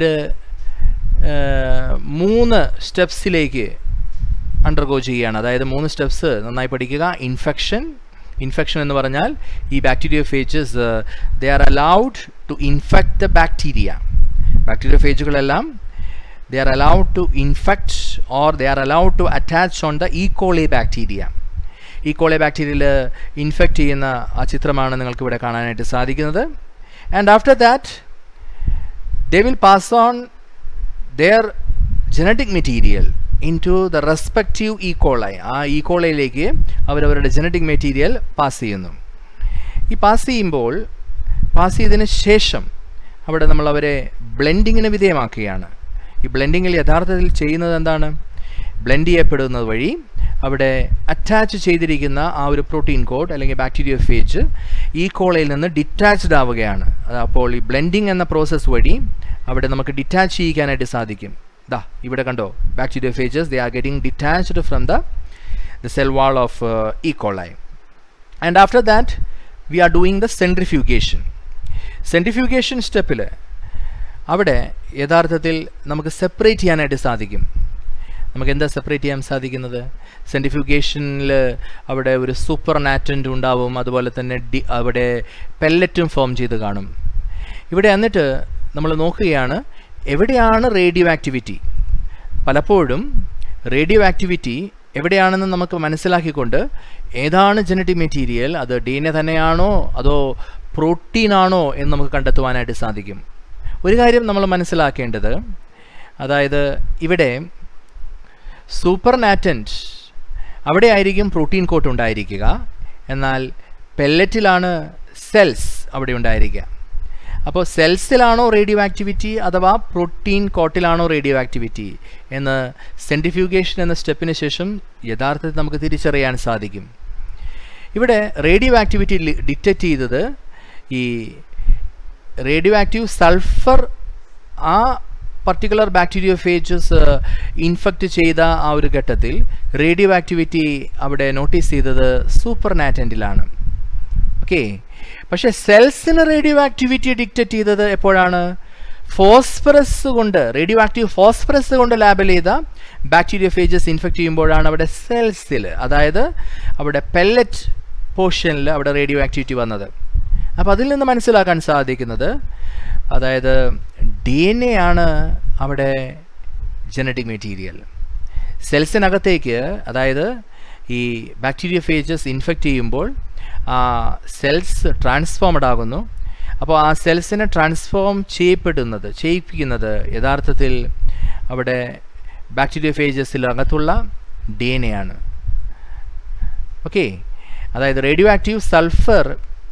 [SPEAKER 1] മൂന്ന് സ്റ്റെപ്സിലേക്ക് അണ്ടർഗോ ചെയ്യുകയാണ് അതായത് മൂന്ന് സ്റ്റെപ്സ് നന്നായി പഠിക്കുക ഇൻഫെക്ഷൻ ഇൻഫെക്ഷൻ എന്ന് പറഞ്ഞാൽ ഈ bacteriophages they are allowed to infect the bacteria ബാക്ടീരിയ ഫേജുകളെല്ലാം they are allowed to infect or they are allowed to attach on the E coli bacteria E coli ബാക്ടീരിയയിൽ ഇൻഫെക്റ്റ് ചെയ്യുന്ന ആ ചിത്രമാണ് നിങ്ങൾക്ക് ഇവിടെ കാണാനായിട്ട് സാധിക്കുന്നത് and after that they will pass on their genetic material into the respective E coli ആ ഈക്കോളയിലേക്ക് അവരവരുടെ ജനറ്റിക് മെറ്റീരിയൽ പാസ് ചെയ്യുന്നു ഈ പാസ് ചെയ്യുമ്പോൾ പാസ് ചെയ്തതിന് ശേഷം അവിടെ നമ്മൾ അവരെ ബ്ലെൻഡിങ്ങിന് വിധേയമാക്കുകയാണ് ഈ ബ്ലെൻഡിങ്ങിൽ യഥാർത്ഥത്തിൽ ചെയ്യുന്നത് എന്താണ് ബ്ലെൻഡ് ചെയ്യപ്പെടുന്നത് വഴി അവിടെ അറ്റാച്ച് ചെയ്തിരിക്കുന്ന ആ ഒരു പ്രോട്ടീൻ കോഡ് അല്ലെങ്കിൽ ബാക്ടീരിയ ഫേജ് ഈ കോളയിൽ നിന്ന് ഡിറ്റാച്ച്ഡ് ആവുകയാണ് അപ്പോൾ ഈ ബ്ലെൻഡിങ് എന്ന പ്രോസസ്സ് വഴി അവിടെ നമുക്ക് ഡിറ്റാച്ച് ചെയ്യിക്കാനായിട്ട് സാധിക്കും ദാ ഇവിടെ കണ്ടോ bacteriophages they are getting detached from the the cell wall of E coli and after that we are doing the centrifugation centrifugation സ്റ്റെപ്പിൽ അവിടെ യഥാർത്ഥത്തിൽ നമുക്ക് സെപ്പറേറ്റ് ചെയ്യാനായിട്ട് സാധിക്കും നമുക്ക് എന്താ സെപ്പറേറ്റ് ചെയ്യാൻ സാധിക്കുന്നത് സെൻട്രിഫ്യൂഗേഷനിൽ അവിടെ ഒരു സൂപ്പർ നാറ്റൻ്റ് ഉണ്ടാവും അതുപോലെ തന്നെ ഡി അവിടെ പെല്ലറ്റും ഫോം ചെയ്ത് കാണും ഇവിടെ എന്നിട്ട് നമ്മൾ നോക്കുകയാണ് എവിടെയാണ് റേഡിയോ ആക്ടിവിറ്റി പലപ്പോഴും റേഡിയോ ആക്ടിവിറ്റി എവിടെയാണെന്ന് നമുക്ക് മനസ്സിലാക്കിക്കൊണ്ട് ഏതാണ് ജനറ്റിക് മെറ്റീരിയൽ അത് ഡി എൻ എ തന്നെയാണോ അതോ പ്രോട്ടീൻ ആണോ എന്ന് നമുക്ക് കണ്ടെത്തുവാനായിട്ട് സാധിക്കും ഒരു കാര്യം നമ്മൾ മനസ്സിലാക്കേണ്ടത് അതായത് ഇവിടെ സൂപ്പർ നാറ്റൻറ്റ് അവിടെ ആയിരിക്കും പ്രോട്ടീൻ കോട്ട് ഉണ്ടായിരിക്കുക എന്നാൽ പെല്ലറ്റിലാണ് സെൽസ് അവിടെ ഉണ്ടായിരിക്കുക അപ്പോൾ സെൽസിലാണോ റേഡിയോ ആക്ടിവിറ്റി അഥവാ പ്രോട്ടീൻ കോട്ടിലാണോ റേഡിയോ ആക്ടിവിറ്റി എന്ന് സെൻട്രിഫ്യൂഗേഷൻ എന്ന സ്റ്റെപ്പിന് ശേഷം യഥാർത്ഥത്തിൽ നമുക്ക് തിരിച്ചറിയാൻ സാധിക്കും ഇവിടെ റേഡിയോ ആക്ടിവിറ്റി ഡിറ്റക്റ്റ് ചെയ്തത് ഈ റേഡിയോ ആക്റ്റീവ് സൾഫർ ആ പർട്ടിക്കുലർ ബാക്ടീരിയ ഫേജസ് ഇൻഫെക്റ്റ് ചെയ്ത ആ ഒരു ഘട്ടത്തിൽ റേഡിയോ ആക്ടിവിറ്റി അവിടെ നോട്ടീസ് ചെയ്തത് സൂപ്പർ നാറ്റൻറ്റിലാണ് ഓക്കെ പക്ഷേ സെൽസിന് റേഡിയോ ആക്ടിവിറ്റി ഡിക്റ്റേറ്റ് ചെയ്തത് എപ്പോഴാണ് ഫോസ്ഫറസ് കൊണ്ട് റേഡിയോ ആക്റ്റീവ് ഫോസ്ഫറസ് കൊണ്ട് ലാബൽ ചെയ്ത ബാക്ടീരിയ ഫേജസ് ഇൻഫെക്റ്റ് ചെയ്യുമ്പോഴാണ് അവിടെ സെൽസിൽ അതായത് അവിടെ പെല്ലറ്റ് പോർഷനിൽ അവിടെ റേഡിയോ ആക്ടിവിറ്റി വന്നത് അപ്പോൾ അതിൽ നിന്ന് മനസ്സിലാക്കാൻ സാധിക്കുന്നത് അതായത് ഡി എൻ എ ആണ് അവിടെ ജനറ്റിക് മെറ്റീരിയൽ സെൽസിനകത്തേക്ക് അതായത് ഈ ബാക്ടീരിയ ഫേജസ് ഇൻഫെക്റ്റ് ചെയ്യുമ്പോൾ ആ സെൽസ് ട്രാൻസ്ഫോംഡ് ആകുന്നു അപ്പോൾ ആ സെൽസിനെ ട്രാൻസ്ഫോം ചെയ്യപ്പെടുന്നത് ചെയ്യിപ്പിക്കുന്നത് യഥാർത്ഥത്തിൽ അവിടെ ബാക്ടീരിയ ഫേജസിലകത്തുള്ള ഡി എൻ എ ആണ് ഓക്കെ അതായത് റേഡിയോ ആക്റ്റീവ് സൾഫർ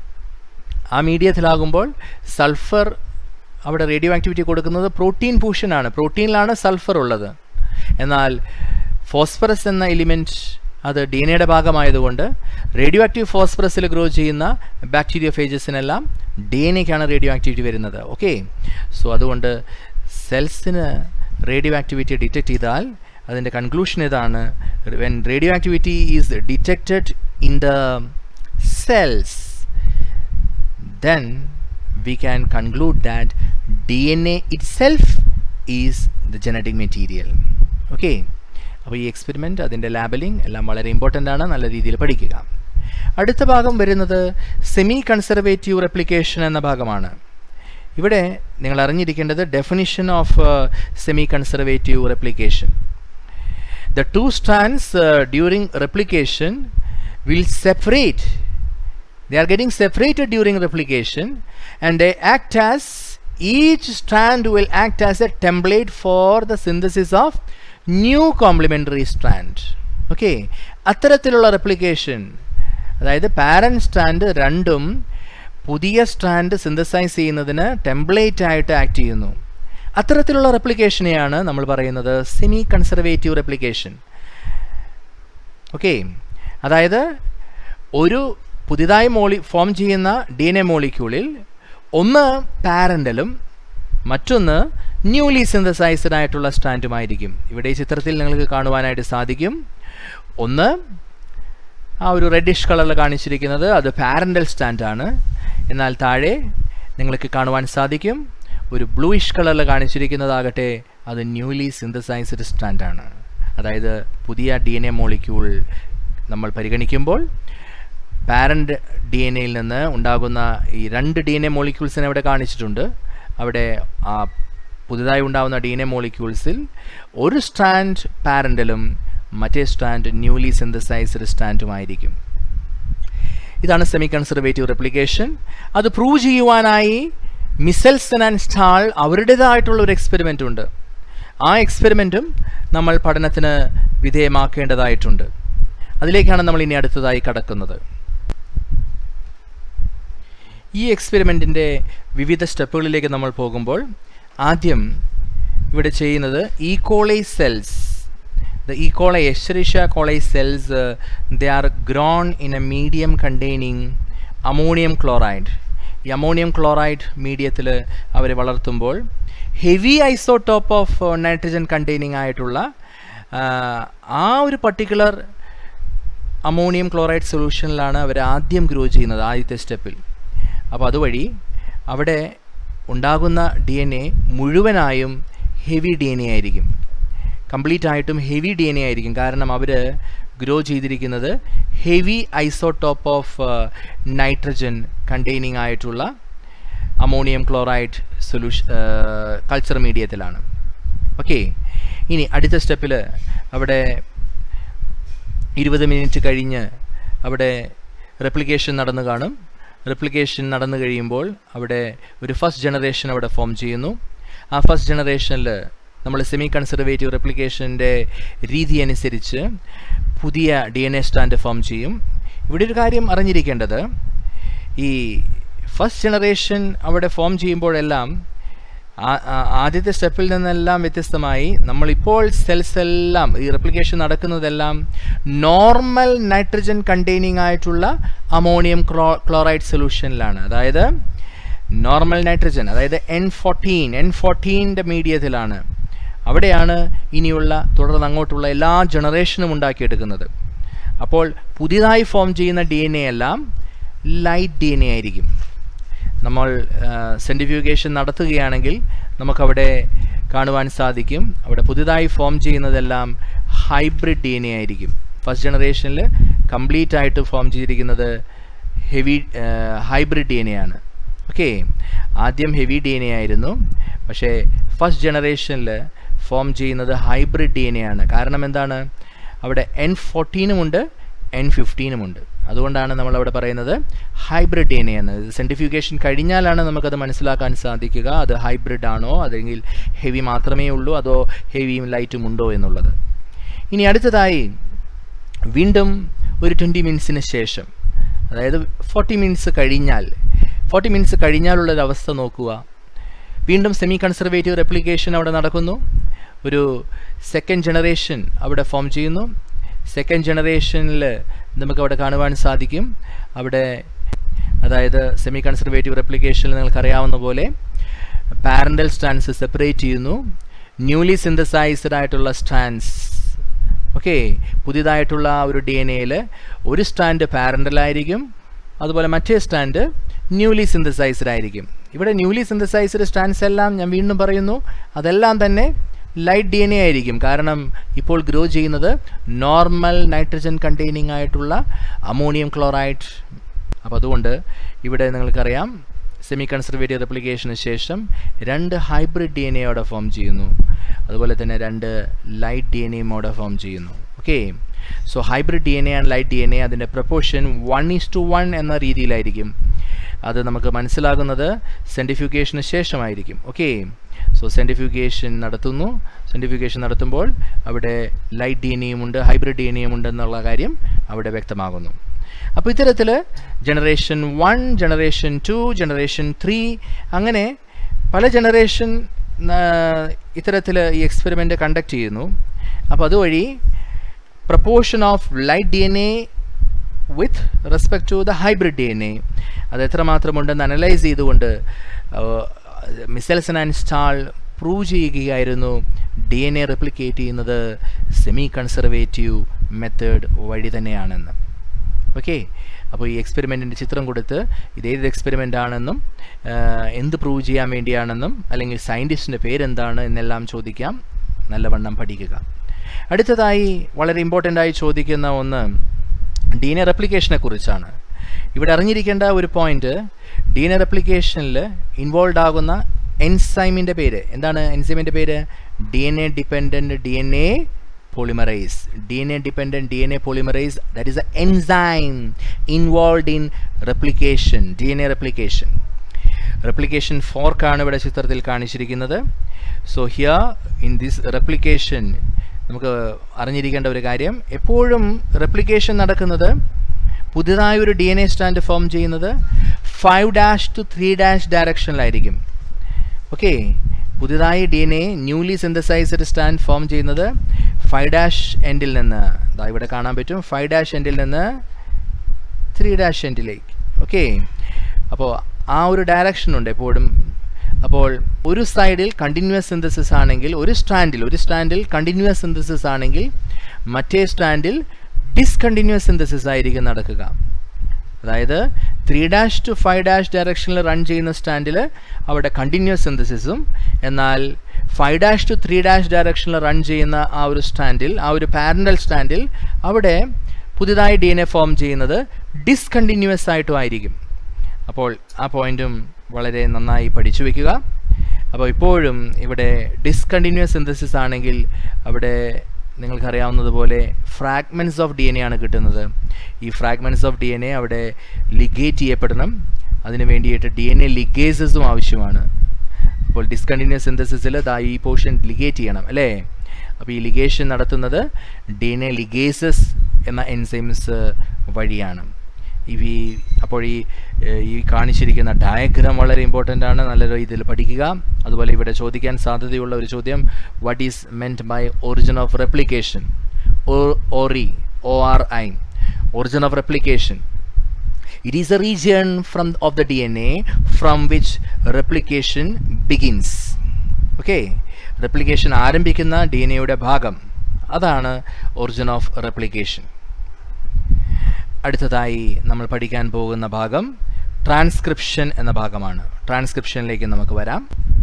[SPEAKER 1] ആ മീഡിയത്തിലാകുമ്പോൾ സൾഫർ അവിടെ റേഡിയോ ആക്ടിവിറ്റി കൊടുക്കുന്നത് പ്രോട്ടീൻ പൂഷനാണ് പ്രോട്ടീനിലാണ് സൾഫർ ഉള്ളത് എന്നാൽ ഫോസ്ഫറസ് എന്ന എലിമെൻറ്റ് അത് ഡി എൻ എയുടെ ഭാഗമായതുകൊണ്ട് റേഡിയോ ആക്റ്റീവ് ഫോസ്ഫറസിൽ ഗ്രോ ചെയ്യുന്ന ബാക്ടീരിയ ഫേജസിനെല്ലാം ഡി എൻ എക്കാണ് റേഡിയോ ആക്ടിവിറ്റി വരുന്നത് ഓക്കെ സോ അതുകൊണ്ട് സെൽസിന് റേഡിയോ ആക്ടിവിറ്റി ഡിറ്റക്ട് ചെയ്താൽ അതിൻ്റെ കൺക്ലൂഷൻ ഇതാണ് when radio activity is detected in the cells then we can conclude that DNA itself is the genetic material. Okay. അപ്പോൾ ഈ എക്സ്പെരിമെൻ്റ് അതിൻ്റെ ലാബലിംഗ് എല്ലാം വളരെ ഇമ്പോർട്ടൻ്റ് ആണ് നല്ല രീതിയിൽ പഠിക്കുക അടുത്ത ഭാഗം വരുന്നത് സെമി കൺസർവേറ്റീവ് റെപ്ലിക്കേഷൻ എന്ന ഭാഗമാണ് ഇവിടെ നിങ്ങൾ അറിഞ്ഞിരിക്കേണ്ടത് definition of semi conservative replication the two strands during replication will separate they are getting separated during replication and they act as each strand will act as a template for the synthesis of new complementary strand okay അത്തരത്തിലുള്ള റെപ്ലിക്കേഷൻ അതായത് പാരൻറ്റ് സ്റ്റാൻഡ് രണ്ടും പുതിയ സ്റ്റാൻഡ് സിന്തസൈസ് ചെയ്യുന്നതിന് ടെംപ്ലേറ്റ് ആയിട്ട് ആക്ട് ചെയ്യുന്നു അത്തരത്തിലുള്ള റെപ്ലിക്കേഷനെയാണ് നമ്മൾ പറയുന്നത് സെമി കൺസർവേറ്റീവ് റെപ്ലിക്കേഷൻ ഓക്കെ അതായത് ഒരു പുതിയതായി മോളി ഫോം ചെയ്യുന്ന ഡി എൻ എ മോളിക്യൂളിൽ ഒന്ന് പാരൻ്റലും മറ്റൊന്ന് ന്യൂലി സിന്തസൈസ്ഡ് ആയിട്ടുള്ള സ്റ്റാൻഡുമായിരിക്കും ഇവിടെ ഈ ചിത്രത്തിൽ നിങ്ങൾക്ക് കാണുവാനായിട്ട് സാധിക്കും ഒന്ന് ആ ഒരു റെഡിഷ് കളറിൽ കാണിച്ചിരിക്കുന്നത് അത് പാരൻ്റൽ സ്റ്റാൻഡാണ് എന്നാൽ താഴെ നിങ്ങൾക്ക് കാണുവാൻ സാധിക്കും ഒരു ബ്ലൂയിഷ് കളറിൽ കാണിച്ചിരിക്കുന്നതാകട്ടെ അത് ന്യൂലി സിന്തസൈസ്ഡ് സ്റ്റാൻഡാണ് അതായത് പുതിയ ഡി എൻ എ മോളിക്യൂൾ നമ്മൾ പരിഗണിക്കുമ്പോൾ പാരൻ്റ് ഡി എൻ എയിൽ നിന്ന് ഉണ്ടാകുന്ന ഈ രണ്ട് ഡി എൻ എ മോളിക്യൂൾസിനെ അവിടെ കാണിച്ചിട്ടുണ്ട് അവിടെ ആ പുതുതായി ഉണ്ടാകുന്ന ഡി എൻ എ മോളിക്യൂൾസിൽ ഒരു സ്റ്റാൻഡ് പാരൻ്റലും മറ്റേ സ്റ്റാൻഡ് ന്യൂലി സിന്തസൈസ്ഡ് സ്റ്റാൻഡുമായിരിക്കും ഇതാണ് സെമി കൺസർവേറ്റീവ് റെപ്ലിക്കേഷൻ അത് പ്രൂവ് ചെയ്യുവാനായി മിസൽസൺ ആൻഡ് സ്റ്റാൾ അവരുടേതായിട്ടുള്ള ഒരു എക്സ്പെരിമെൻ്റ് ഉണ്ട് ആ എക്സ്പെരിമെൻറ്റും നമ്മൾ പഠനത്തിന് വിധേയമാക്കേണ്ടതായിട്ടുണ്ട് അതിലേക്കാണ് നമ്മൾ ഇനി അടുത്തതായി കടക്കുന്നത് ഈ എക്സ്പെരിമെൻറ്റിൻ്റെ വിവിധ സ്റ്റെപ്പുകളിലേക്ക് നമ്മൾ പോകുമ്പോൾ ആദ്യം ഇവിടെ ചെയ്യുന്നത് E coli cells the E. coli Escherichia coli cells uh, they are grown in a medium containing ammonium chloride ഈ അമോണിയം ക്ലോറൈഡ് മീഡിയത്തിൽ അവർ വളർത്തുമ്പോൾ heavy isotope of nitrogen containing ആയിട്ടുള്ള ആ ഒരു പർട്ടിക്കുലർ അമോണിയം ക്ലോറൈഡ് സൊല്യൂഷനിലാണ് അവർ ആദ്യം ഗ്രോ ചെയ്യുന്നത് ആദ്യത്തെ സ്റ്റെപ്പിൽ അപ്പോൾ അതുവഴി അവിടെ ഉണ്ടാകുന്ന ഡി എൻ എ മുഴുവനായും ഹെവി ഡി എൻ എ ആയിരിക്കും കംപ്ലീറ്റ് ആയിട്ടും ഹെവി ഡി എൻ എ ആയിരിക്കും കാരണം അവർ ഗ്രോ ചെയ്തിരിക്കുന്നത് heavy isotope of nitrogen containing ആയിട്ടുള്ള അമോണിയം ക്ലോറൈഡ് സൊല്യൂഷൻ കൾച്ചർ മീഡിയത്തിലാണ് ഓക്കെ ഇനി അടുത്ത സ്റ്റെപ്പിൽ അവിടെ ഇരുപത് മിനിറ്റ് കഴിഞ്ഞ് അവിടെ റെപ്ലിക്കേഷൻ നടന്നു കാണും റെപ്ലിക്കേഷൻ നടന്നു കഴിയുമ്പോൾ അവിടെ ഒരു ഫസ്റ്റ് ജനറേഷൻ അവിടെ ഫോം ചെയ്യുന്നു ആ ഫസ്റ്റ് ജനറേഷനിൽ നമ്മൾ സെമി കൺസർവേറ്റീവ് റെപ്ലിക്കേഷൻ്റെ രീതി അനുസരിച്ച് പുതിയ D N A strand form ചെയ്യും ഇവിടെ ഒരു കാര്യം അറിഞ്ഞിരിക്കേണ്ടത് ഈ ഫസ്റ്റ് ജനറേഷൻ അവിടെ ഫോം ചെയ്യുമ്പോഴെല്ലാം ആദ്യത്തെ സ്റ്റെപ്പിൽ നിന്നെല്ലാം വ്യത്യസ്തമായി നമ്മളിപ്പോൾ സെൽസ് എല്ലാം ഈ റെപ്ലിക്കേഷൻ നടക്കുന്നതെല്ലാം നോർമൽ നൈട്രജൻ കണ്ടെയ്നിങ് ആയിട്ടുള്ള അമോണിയം ക്ലോ ക്ലോറൈഡ് സൊല്യൂഷനിലാണ് അതായത് നോർമൽ നൈട്രജൻ അതായത് എൻ ഫോർട്ടീൻ എൻ ഫോർട്ടീൻ്റെ മീഡിയത്തിലാണ് അവിടെയാണ് ഇനിയുള്ള തുടർന്ന് അങ്ങോട്ടുള്ള എല്ലാ ജനറേഷനും ഉണ്ടാക്കിയെടുക്കുന്നത് അപ്പോൾ പുതിയതായി ഫോം ചെയ്യുന്ന ഡി എൻ എ എല്ലാം ലൈറ്റ് ഡി എൻ എ ആയിരിക്കും നമ്മൾ സെൻറ്റിഫ്യൂഗേഷൻ നടത്തുകയാണെങ്കിൽ നമുക്കവിടെ കാണുവാൻ സാധിക്കും അവിടെ പുതുതായി ഫോം ചെയ്യുന്നതെല്ലാം ഹൈബ്രിഡ് ഡി എൻ എ ആയിരിക്കും ഫസ്റ്റ് ജനറേഷനിൽ കംപ്ലീറ്റ് ആയിട്ട് ഫോം ചെയ്തിരിക്കുന്നത് heavy hybrid D N A ആണ് ഓക്കെ ആദ്യം ഹെവി ഡി എൻ എ ആയിരുന്നു പക്ഷേ ഫസ്റ്റ് ജനറേഷനിൽ ഫോം ചെയ്യുന്നത് ഹൈബ്രിഡ് ഡി എൻ എ ആണ് കാരണം എന്താണ് അവിടെ എൻ ഫോർട്ടീനുമുണ്ട് എൻ ഫിഫ്റ്റീനുമുണ്ട് അതുകൊണ്ടാണ് നമ്മൾ അവിടെ പറയുന്നത് ഹൈബ്രിഡ് ഡി എൻ എ എന്ന് സെൻറ്റിഫിക്കേഷൻ കഴിഞ്ഞാലാണ് നമുക്കത് മനസ്സിലാക്കാൻ സാധിക്കുക അത് ഹൈബ്രിഡ് ആണോ അല്ലെങ്കിൽ ഹെവി മാത്രമേ ഉള്ളൂ അതോ ഹെവിയും ലൈറ്റും ഉണ്ടോ എന്നുള്ളത് ഇനി അടുത്തതായി വീണ്ടും ഒരു ട്വൻറ്റി മിനിറ്റ്സിന് ശേഷം അതായത് ഫോർട്ടി മിനിറ്റ്സ് കഴിഞ്ഞാൽ ഫോർട്ടി മിനിറ്റ്സ് കഴിഞ്ഞാലുള്ളൊരു അവസ്ഥ നോക്കുക വീണ്ടും സെമി കൺസർവേറ്റീവ് റെപ്ലിക്കേഷൻ അവിടെ നടക്കുന്നു ഒരു സെക്കൻഡ് ജനറേഷൻ അവിടെ ഫോം ചെയ്യുന്നു സെക്കൻഡ് ജനറേഷനിൽ നമുക്ക് അവിടെ കാണുവാൻ സാധിക്കും അവിടെ അതായത് സെമി കൺസർവേറ്റീവ് റെപ്ലിക്കേഷനിൽ നിങ്ങൾക്കറിയാവുന്ന പോലെ പാരൻ്റൽ സ്റ്റാൻസ് സെപ്പറേറ്റ് ചെയ്യുന്നു ന്യൂലി സിന്തസൈസ്ഡ് ആയിട്ടുള്ള സ്റ്റാൻസ് ഓക്കെ പുതിയതായിട്ടുള്ള ഒരു ഡി എൻ എയിൽ ഒരു സ്റ്റാൻഡ് പാരൻ്റലായിരിക്കും അതുപോലെ മറ്റേ സ്റ്റാൻഡ് ന്യൂലി സിന്തസൈസ്ഡ് ആയിരിക്കും ഇവിടെ ന്യൂലി സിന്തസൈസ്ഡ് സ്റ്റാൻസ് എല്ലാം ഞാൻ വീണ്ടും പറയുന്നു അതെല്ലാം തന്നെ ലൈറ്റ് ഡി എൻ എ ആയിരിക്കും കാരണം ഇപ്പോൾ ഗ്രോ ചെയ്യുന്നത് നോർമൽ നൈട്രജൻ കണ്ടെയ്നിങ് ആയിട്ടുള്ള അമോണിയം ക്ലോറൈഡ് അപ്പോൾ അതുകൊണ്ട് ഇവിടെ നിങ്ങൾക്കറിയാം സെമി കൺസർവേറ്റീവ് റെപ്ലിക്കേഷന് ശേഷം രണ്ട് ഹൈബ്രിഡ് ഡി എൻ എയോടെ ഫോം ചെയ്യുന്നു അതുപോലെ തന്നെ രണ്ട് ലൈറ്റ് ഡി എൻ എയുമോടെ ഫോം ചെയ്യുന്നു okay so hybrid D N A and light D N A അതിൻ്റെ proportion one is to one എന്ന രീതിയിലായിരിക്കും അത് നമുക്ക് മനസ്സിലാകുന്നത് സെൻറ്റിഫിക്കേഷന് ശേഷമായിരിക്കും ഓക്കെ സോ സെൻറ്റിഫിക്കേഷൻ നടത്തുന്നു സെൻറ്റിഫിക്കേഷൻ നടത്തുമ്പോൾ അവിടെ ലൈറ്റ് ഡി എൻ എയും ഉണ്ട് ഹൈബ്രിഡ് ഡി എൻ എയും ഉണ്ട് എന്നുള്ള കാര്യം അവിടെ വ്യക്തമാകുന്നു അപ്പോൾ ഇത്തരത്തിൽ generation one generation two generation three അങ്ങനെ പല ജനറേഷൻ ഇത്തരത്തിൽ ഈ എക്സ്പെരിമെൻ്റ് കണ്ടക്ട് ചെയ്യുന്നു അപ്പോൾ അതുവഴി proportion of light D N A with respect to the hybrid D N A അത് എത്രമാത്രമുണ്ടെന്ന് അനലൈസ് ചെയ്തുകൊണ്ട് മിസൽസൺ ആൻഡ് സ്റ്റാൾ പ്രൂവ് ചെയ്യുകയായിരുന്നു ഡി എൻ എ റെപ്ലിക്കേറ്റ് ചെയ്യുന്നത് സെമി കൺസർവേറ്റീവ് മെത്തേഡ് വഴി തന്നെയാണെന്ന് ഓക്കെ അപ്പോൾ ഈ എക്സ്പെരിമെൻറ്റിൻ്റെ ചിത്രം കൊടുത്ത് ഇതേത് എക്സ്പെരിമെൻ്റ് ആണെന്നും എന്ത് പ്രൂവ് ചെയ്യാൻ വേണ്ടിയാണെന്നും അല്ലെങ്കിൽ സയൻറ്റിസ്റ്റിൻ്റെ പേരെന്താണ് എന്നെല്ലാം ചോദിക്കാം നല്ലവണ്ണം പഠിക്കുക അടുത്തതായി വളരെ ഇമ്പോർട്ടൻ്റ് ആയി ചോദിക്കുന്ന ഒന്ന് ഡി എൻ എ റെപ്ലിക്കേഷനെ കുറിച്ചാണ് ഇവിടെ അറിഞ്ഞിരിക്കേണ്ട ഒരു പോയിന്റ് ഡി എൻ എ റെപ്ലിക്കേഷനിൽ ഇൻവോൾവ് ആകുന്ന എൻസൈമിൻ്റെ പേര് എന്താണ് എൻസൈമിൻ്റെ പേര് D N A dependent D N A polymerase DNA dependent DNA polymerase that is an enzyme involved in replication DNA replication replication fork ആണ് ഇവിടെ ചിത്രത്തിൽ കാണിച്ചിരിക്കുന്നത് so here in this replication നമുക്ക് അറിഞ്ഞിരിക്കേണ്ട ഒരു കാര്യം എപ്പോഴും റെപ്ലിക്കേഷൻ നടക്കുന്നത് പുതിയതായ ഒരു D N A strand form ചെയ്യുന്നത് five dash to three dash ഡയറക്ഷനിലായിരിക്കും ഓക്കെ പുതിയതായി D N A newly synthesized strand form ചെയ്യുന്നത് ഫൈവ് ഡാഷ് എൻഡിൽ നിന്ന് ഇതാ ഇവിടെ കാണാൻ പറ്റും ഫൈവ് ഡാഷ് എൻഡിൽ നിന്ന് ത്രീ ഡാഷ് എൻഡിലേക്ക് ഓക്കെ അപ്പോൾ ആ ഒരു ഡയറക്ഷൻ ഉണ്ട് എപ്പോഴും അപ്പോൾ ഒരു സൈഡിൽ കണ്ടിന്യൂസ് സിന്തസിസ് ആണെങ്കിൽ ഒരു സ്റ്റാൻഡിൽ ഒരു സ്റ്റാൻഡിൽ കണ്ടിന്യൂസ് സിന്തസിസ് ആണെങ്കിൽ മറ്റേ സ്റ്റാൻഡിൽ ഡിസ്കണ്ടിന്യൂസ് സിന്തസിസ് ആയിരിക്കും നടക്കുക അതായത് three dash to five dash ഡയറക്ഷനിൽ റൺ ചെയ്യുന്ന സ്റ്റാൻഡിൽ അവിടെ കണ്ടിന്യൂസ് സിന്തസിസും എന്നാൽ five dash to three dash ഡയറക്ഷനിൽ റൺ ചെയ്യുന്ന ആ ഒരു സ്റ്റാൻഡിൽ ആ ഒരു പാരൻ്റൽ സ്റ്റാൻഡിൽ അവിടെ പുതിയതായി ഡി എൻ എ ഫോം ചെയ്യുന്നത് ഡിസ്കണ്ടിന്യൂസ് ആയിട്ടും ആയിരിക്കും അപ്പോൾ ആ പോയിന്റും വളരെ നന്നായി പഠിച്ചു വെക്കുക അപ്പോൾ ഇപ്പോഴും ഇവിടെ ഡിസ്കണ്ടിന്യൂസ് സിന്തസിസ് ആണെങ്കിൽ അവിടെ നിങ്ങൾക്കറിയാവുന്നതുപോലെ fragments of D N A ആണ് കിട്ടുന്നത് ഈ fragments of D N A അവിടെ ലിഗേറ്റ് ചെയ്യപ്പെടണം അതിന് വേണ്ടിയിട്ട് ഡി എൻ എ ലിഗേസസും ആവശ്യമാണ് അപ്പോൾ ഡിസ്കണ്ടിന്യൂസ് സിന്തസിസിൽ ദാ ഈ പോർഷൻ ലിഗേറ്റ് ചെയ്യണം അല്ലേ അപ്പോൾ ഈ ലിഗേഷൻ നടത്തുന്നത് ഡി എൻ എ ലിഗേസസ് എന്ന എൻസൈംസ് വഴിയാണ് ഈ അപ്പോൾ ഈ ഈ കാണിച്ചിരിക്കുന്ന ഡയഗ്രാം വളരെ ഇമ്പോർട്ടൻ്റ് ആണ് നല്ല രീതിയിൽ പഠിക്കുക അതുപോലെ ഇവിടെ ചോദിക്കാൻ സാധ്യതയുള്ള ഒരു ചോദ്യം what is meant by origin of replication ori O R I origin of replication It is a region from of the DNA from which replication begins. Okay replication ആരംഭിക്കുന്ന ഡി എൻ എയുടെ ഭാഗം അതാണ് ഒറിജിൻ ഓഫ് റെപ്ലിക്കേഷൻ അടുത്തതായി നമ്മൾ പഠിക്കാൻ പോകുന്ന ഭാഗം ട്രാൻസ്ക്രിപ്ഷൻ എന്ന ഭാഗമാണ് ട്രാൻസ്ക്രിപ്ഷനിലേക്ക് നമുക്ക് വരാം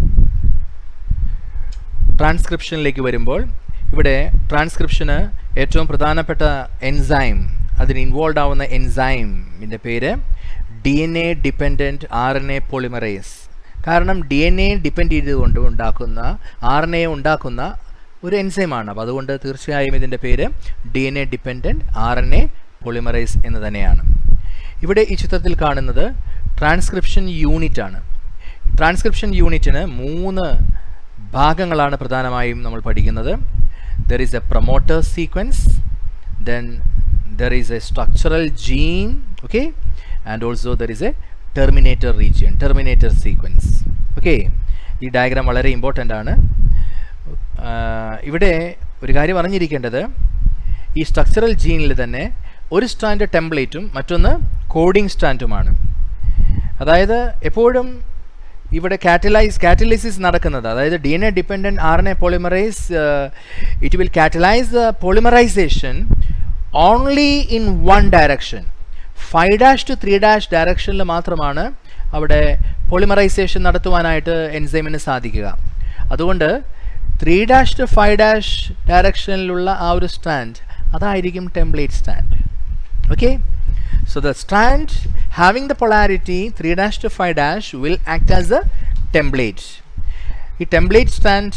[SPEAKER 1] ട്രാൻസ്ക്രിപ്ഷനിലേക്ക് വരുമ്പോൾ ഇവിടെ ട്രാൻസ്ക്രിപ്ഷന് ഏറ്റവും പ്രധാനപ്പെട്ട എൻസൈം അതിന് ഇൻവോൾവ് ആവുന്ന എൻസൈമിൻ്റെ പേര് D N A dependent R N A polymerase കാരണം ഡി എൻ എ ഡിപ്പെൻഡ് ചെയ്തുകൊണ്ട് ഉണ്ടാക്കുന്ന ആർ എൻ എ ഉണ്ടാക്കുന്ന ഒരു എൻസൈമാണ് അപ്പോൾ അതുകൊണ്ട് തീർച്ചയായും ഇതിൻ്റെ പേര് D N A dependent R N A polymerase എന്ന് തന്നെയാണ് ഇവിടെ ഈ ചിത്രത്തിൽ കാണുന്നത് ട്രാൻസ്ക്രിപ്ഷൻ യൂണിറ്റ് ആണ് ട്രാൻസ്ക്രിപ്ഷൻ യൂണിറ്റിന് മൂന്ന് ഭാഗങ്ങളാണ് പ്രധാനമായും നമ്മൾ പഠിക്കുന്നത് there is a promoter sequence then there is a structural gene okay and also there is a terminator region terminator sequence okay ഈ ഡയഗ്രാം വളരെ ഇമ്പോർട്ടൻ്റ് ആണ് ഇവിടെ ഒരു കാര്യം അറിഞ്ഞിരിക്കേണ്ടത് ഈ സ്ട്രക്ചറൽ ജീനിൽ തന്നെ ഒരു സ്റ്റാൻഡ് ടെംപ്ലേറ്റും മറ്റൊന്ന് കോഡിംഗ് സ്റ്റാൻഡുമാണ് അതായത് എപ്പോഴും ഇവിടെ കാറ്റലൈസ് കാറ്റലൈസിസ് നടക്കുന്നത് അതായത് D N A dependent R N A polymerase it will catalyse the polymerisation only in one direction five dash to three dash ഡയറക്ഷനിൽ മാത്രമാണ് അവിടെ പോളിമറൈസേഷൻ നടത്തുവാനായിട്ട് എൻസൈമിന് സാധിക്കുക അതുകൊണ്ട് three dash to five dash ഡയറക്ഷനിലുള്ള ആ ഒരു സ്റ്റാൻഡ് അതായിരിക്കും template strand okay so the strand having the polarity 3 dash to 5 dash will act as a template ഈ ടെംപ്ലേറ്റ് സ്റ്റാൻഡ്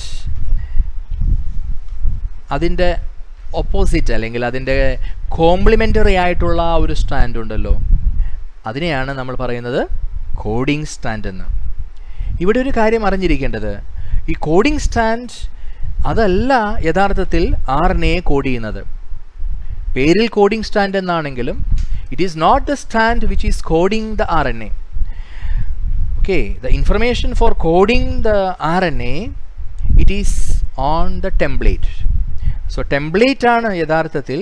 [SPEAKER 1] അതിൻ്റെ ഓപ്പോസിറ്റ് അല്ലെങ്കിൽ അതിൻ്റെ കോംപ്ലിമെൻ്ററി ആയിട്ടുള്ള ആ ഒരു സ്റ്റാൻഡ് ഉണ്ടല്ലോ അതിനെയാണ് നമ്മൾ പറയുന്നത് കോഡിംഗ് സ്റ്റാൻഡ് എന്ന് ഇവിടെ ഒരു കാര്യം അറിഞ്ഞിരിക്കേണ്ടത് ഈ കോഡിംഗ് സ്റ്റാൻഡ് അതല്ല യഥാർത്ഥത്തിൽ ആർ എൻ എ കോഡ് ചെയ്യുന്നത് പേരിൽ കോഡിംഗ് സ്റ്റാൻഡ് എന്നാണെങ്കിലും it is not the strand which is coding the R N A okay the information for coding the R N A it is on the template so template ആണ് യഥാർത്ഥത്തിൽ